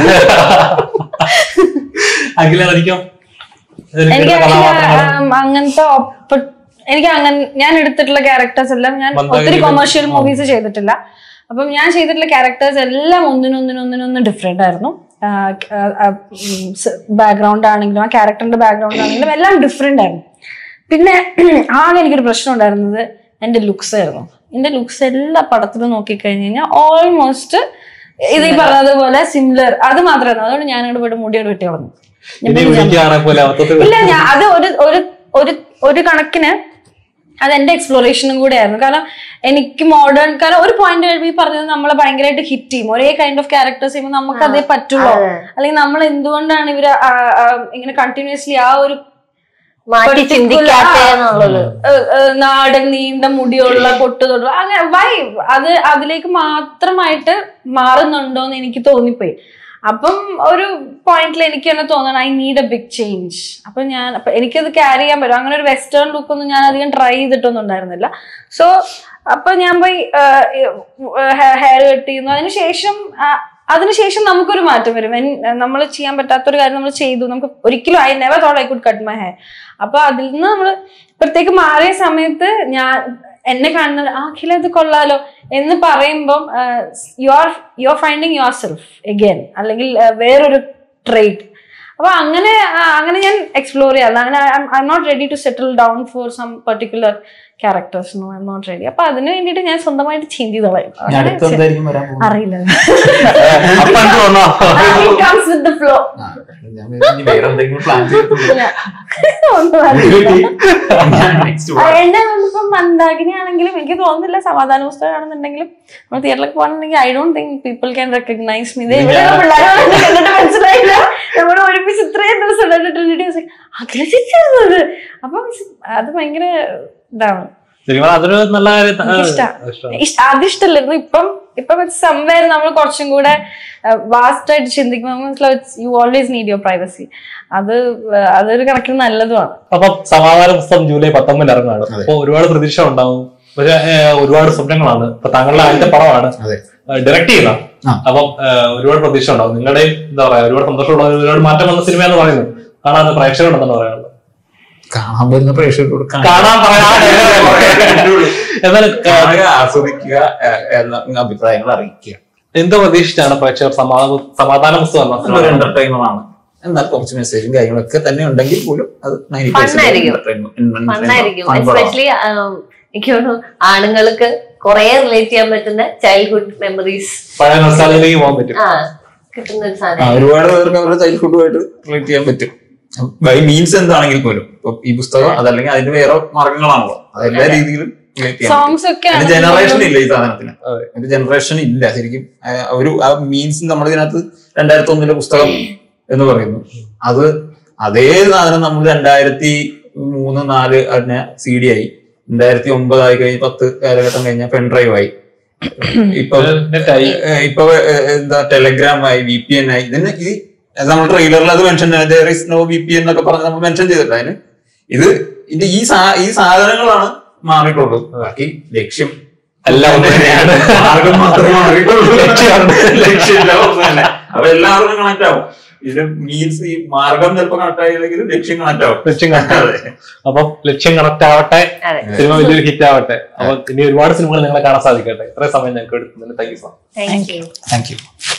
അഖില തനിക്കോ എനിക്ക് കഥാപാത്രങ്ങൾ actually, um, അങ്ങനത്തെ ഒപ്പ- എനിക്ക് അങ്ങനെ ഞാൻ എടുത്തിട്ടുള്ള ക്യാരക്ടേഴ്സ് എല്ലാം ഞാൻ മന്ദാകിനി ഒത്തിരി കൊമേഴ്ഷ്യൽ ആ. മൂവീസ് ചെയ്തിട്ടില്ല അപ്പം ഞാൻ ചെയ്തിട്ടുള്ള ക്യാരക്ടേഴ്സ് എല്ലാം ഒന്നിനൊന്നിനൊന്നിനൊന്ന് ഡിഫറെന്റ് ആയിരുന്നു ബാക്ക്ഗ്രൗണ്ട് ആണെങ്കിലും ആ ക്യാരക്ടറിന്റെ ബാക്ക്ഗ്രൗണ്ട് ആണെങ്കിലും എല്ലാം ഡിഫറെന്റ് ആയിരുന്നു പിന്നെ ആകെ എനിക്കൊരു പ്രശ്നം ഉണ്ടായിരുന്നത് എന്റെ ലുക്സ് ആയിരുന്നു എന്റെ ലുക്സ് എല്ലാ പടത്തിലും നോക്കിക്കഴിഞ്ഞ് കഴിഞ്ഞാൽ ഓൾമോസ്റ്റ് ഇത് ഈ പറഞ്ഞതുപോലെ സിമിലർ അത് മാത്രമായിരുന്നു അതുകൊണ്ട് ഞാൻ അങ്ങോട്ട് പോയിട്ട് മുടിയോട് വെട്ടി കളഞ്ഞു ഞാൻ ഇനി പിന്നെ വിളിക്കുകയാണെ പോലെ അബദ്ധത്തിൽ ഇല്ല ഞാൻ അത് ഒരു ഒരു ഒരു ഒരു കണക്കിന് അത് എന്റെ എക്സ്പ്ലോറേഷനും കൂടെ ആയിരുന്നു കാരണം എനിക്ക് മോഡേൺ കാരണം ഒരു പോയിന്റ് കഴിയുമ്പോൾ ഈ പറഞ്ഞത് നമ്മളെ ഭയങ്കരമായിട്ട് ഹിറ്റ് ചെയ്യും ഒരേ കൈൻഡ് ഓഫ് ക്യാരക്ടേഴ്സ് ചെയ്യുമ്പോൾ നമുക്ക് അതേ പറ്റുള്ളൂ അതെ. അല്ലെങ്കിൽ നമ്മൾ എന്തുകൊണ്ടാണ് ഇവര് ആ, ആ, ഇങ്ങനെ കണ്ടിന്യൂസ്ലി ആ ഒരു മാറ്റി particular- ചിന്തിക്കാത്ത എന്നുള്ളത് ഏഹ്, ഏഹ്, നാടൻ നീണ്ട മുടിയുള്ള പൊട്ട് തൊടുക അങ്ങനെ വൈ അത് അതിലേക്ക് മാത്രമായിട്ട് മാറുന്നുണ്ടോ എന്ന് എനിക്ക് തോന്നിപ്പോയി അപ്പം ഒരു പോയിന്റിൽ എനിക്ക് തന്നെ തോന്നണം I need a big change അപ്പൊ ഞാൻ അപ്പൊ എനിക്കത് ക്യാരി ചെയ്യാൻ പറ്റും അങ്ങനെ ഒരു വെസ്റ്റേൺ ലുക്ക് ഒന്നും ഞാൻ അധികം ട്രൈ ചെയ്തിട്ടൊന്നും ഉണ്ടായിരുന്നില്ല സോ അപ്പൊ ഞാൻ പോയി ഹെയർ കട്ട് ചെയ്യുന്നു അതിനുശേഷം ആ, അതിനുശേഷം നമുക്കൊരു മാറ്റം വരും നമ്മൾ ചെയ്യാൻ പറ്റാത്തൊരു കാര്യം നമ്മൾ ചെയ്തു നമുക്ക് ഒരിക്കലും I never thought I could cut my hair അപ്പൊ അതിൽ നിന്ന് നമ്മൾ ഇപ്പഴത്തേക്ക് മാറിയ സമയത്ത് ഞാൻ എന്നെ കാണുന്നത് ആ അഖില ഇത് കൊള്ളാലോ എന്ന് പറയുമ്പം you are you are finding yourself again അല്ലെങ്കിൽ ആ, വേറൊരു ട്രേറ്റ് അപ്പൊ അങ്ങനെ ആ, അങ്ങനെ ഞാൻ എക്സ്പ്ലോർ ചെയ്യാറില്ല അങ്ങനെ I'm not ready to settle down for some particular characters no I'm not ready അപ്പൊ അതിന് വേണ്ടിയിട്ട് ഞാൻ സ്വന്തമായിട്ട് ചേഞ്ച് ചെയ്ത് കളയും ഇനി അടുത്ത് അങ്ങനെ എന്തായിരിക്കും വരാൻ പോകുന്നത് അറിയില്ല അപ്പൊ എന്ത് വന്നോ കംസ് വിത്ത് ദ ഫ്ലോ ആ, ഞാൻ ഇനി വേറെ എന്തെങ്കിലും പ്ലാൻ ചെയ്തിട്ടുണ്ടോ ഒന്നും അറിയില്ല നെക്സ്റ്റ് ആ, എന്നെ ഇപ്പം മന്ദാകിനി ആണെങ്കിലും എനിക്ക് തോന്നുന്നില്ല സമാധാന പുസ്തകമാണെന്നുണ്ടെങ്കിലും നമ്മൾ തിയേറ്ററിലേക്ക് പോകണമെങ്കിൽ I don't think people can recognise me പിള്ളേരെ കണ്ടിട്ട് മനസ്സിലായില്ല നമ്മൾ ഒരുമിച്ച് ഇത്രയും ദിവസം കണ്ടിട്ടുണ്ട് അഖില ചേച്ചിയായിരുന്നത് അപ്പം അത് ഭയങ്കര ഇതാണ് ശരിക്കും പറഞ്ഞാൽ അതൊരു നല്ല കാര്യം എനിക്കിഷ്ടാ. ആ, ഇഷ്ടാ. ഇഷ്- ആദ്യം ഇഷ്ടമല്ലായിരുന്നു ഇപ്പം ഇപ്പം സംവേർ നമ്മൾ കുറച്ചും കൂടെ വാസ്റ്റ് ആയിട്ട് ചിന്തിക്കുമ്പോൾ you always need your privacy അത് ആ, അതൊരു കണക്കിന് നല്ലതുമാണ് അപ്പൊ സമാധാന പുസ്തകം ജൂലൈ പത്തൊമ്പതിന് ഇറങ്ങുകയാണ് അതെ. അപ്പൊ ഒരുപാട് പ്രതീക്ഷ ഉണ്ടാവും പക്ഷെ ഏഹ്, ഒരുപാട് സ്വപ്നങ്ങളാണ് ഇപ്പൊ താങ്കളുടെ ആദ്യത്തെ പടമാണ് അതെ ഡയറക്ട് ചെയ്ത ആ. അപ്പം ഏഹ്, ഒരുപാട് പ്രതീക്ഷ ഉണ്ടാവും നിങ്ങളുടെയും എന്താ പറയാ ഒരുപാട് സന്തോഷമുള്ള ഒരുപാട് മാറ്റം വന്ന സിനിമ എന്ന് പറയുന്നത് കാണാൻ പ്രേക്ഷകരുണ്ടെന്ന് പറയാനുള്ളത് കാണാൻ വരുന്ന പ്രേക്ഷകരോട് കാണാൻ പറയാൻ എന്നാലും ഏഹ്, കാണുക ആസ്വദിക്കുക ഏഹ്, എന്ന അഭിപ്രായങ്ങൾ അറിയിക്കുക എന്ത് പ്രതീക്ഷിച്ചാണ് പ്രേക്ഷകർ സമാധാന സമാധാന പുസ്തകം എന്ന സിനിമ ഒരു എന്റർടൈനർ ആണ് എന്നാൽ കുറച്ച് മെസ്സേജും കാര്യങ്ങളൊക്കെ തന്നെ ഉണ്ടെങ്കിൽ പോലും അത് 90% Fun ആയിരിക്കും. entertainment- ഫണ്ണായിരിക്കും fun പടമാണ്. എസ്പെഷ്യലി എനിക്ക് തോന്നുന്നു ആണുങ്ങൾക്ക് കുറെ റിലേറ്റ് ചെയ്യാൻ പറ്റുന്ന ചൈൽഡ്ഹുഡ് മെമ്മറീസ് പഴയ നൊസ്റ്റാളിയിലേക്ക് പോകാൻ പറ്റും ആ കിട്ടുന്ന ഒരു ആ, സാധനം ഒരുപാട് പേർക്ക് അവരുടെ ചൈൽഡ്ഹുഡുമായിട്ട് റിലേറ്റ് ചെയ്യാൻ പറ്റും ബൈ മീൻസ് എന്താണെങ്കിൽ പോലും ഇപ്പൊ ഈ പുസ്തകം അതല്ലെങ്കിൽ അതിന് വേറെ മാർഗങ്ങളാണല്ലോ അതെല്ലാ രീതിയിലും relate ചെയ്യാൻ പറ്റും. സോങ്സ് ഒക്കെ അതിന് ജനറേഷൻ ഇല്ല ഈ സാധനത്തിന് അതെ. ഒരു ജനറേഷൻ ഇല്ല ശരിക്കും ആ, ഒരു ആ മീൻസ് നമ്മുടെ ഇതിനകത്ത് രണ്ടായിരത്തി ഒന്നിലെ പുസ്തകം എന്ന് പറയുന്നു അത് അതേ സാധനം നമ്മൾ രണ്ടായിരത്തി മൂന്ന് നാല് അതിനെ സി ഡി ആയി രണ്ടായിരത്തി ഒമ്പതായി കഴിഞ്ഞ് പത്ത് കാലഘട്ടം കഴിഞ്ഞ പെൻഡ്രൈവ് ആയി ഇപ്പൊ നെറ്റായി ഏഹ് ഇപ്പൊ ഏഹ് എന്താ ടെലഗ്രാം ആയി വി പി എൻ ആയി ഇതിന് ഈ നമ്മൾ ട്രെയിലറിൽ അത് mention there is no V P N എന്നൊക്കെ പറഞ്ഞ് നമ്മൾ മെൻഷൻ ചെയ്തിട്ടുണ്ട് അതിന് ഇത് ഇതിന്റെ ഈ സാ ഈ സാധനങ്ങളാണ് മാറിയിട്ടുള്ളത് ബാക്കി ലക്ഷ്യം എല്ലാം ഒന്ന് തന്നെയാണ്. മാർഗം മാത്രമേ മാറിയിട്ടുള്ളൂ ലക്ഷ്യമാണ്. ലക്ഷ്യമില്ല ഒന്ന് തന്നെ അപ്പൊ എല്ലാവർക്കും കണക്ട് ആവും ഇതിന് മീൻസ് ഈ മാർഗം ചിലപ്പോൾ കണക്ട് ആയില്ലെങ്കിലും ലക്ഷ്യം കണക്ട് ആവും ലക്ഷ്യം കണക്ട് അതെ അപ്പം ലക്ഷ്യം കണക്ട് ആവട്ടെ അതെ സിനിമ വലിയൊരു ഹിറ്റ് ആവട്ടെ അപ്പൊ ഇനി ഒരുപാട് സിനിമകൾ നിങ്ങളെ കാണാൻ സാധിക്കട്ടെ ഇത്രയും സമയം ഞങ്ങൾക്ക് എടുക്കുന്നതിന് thank you so much thank you thank U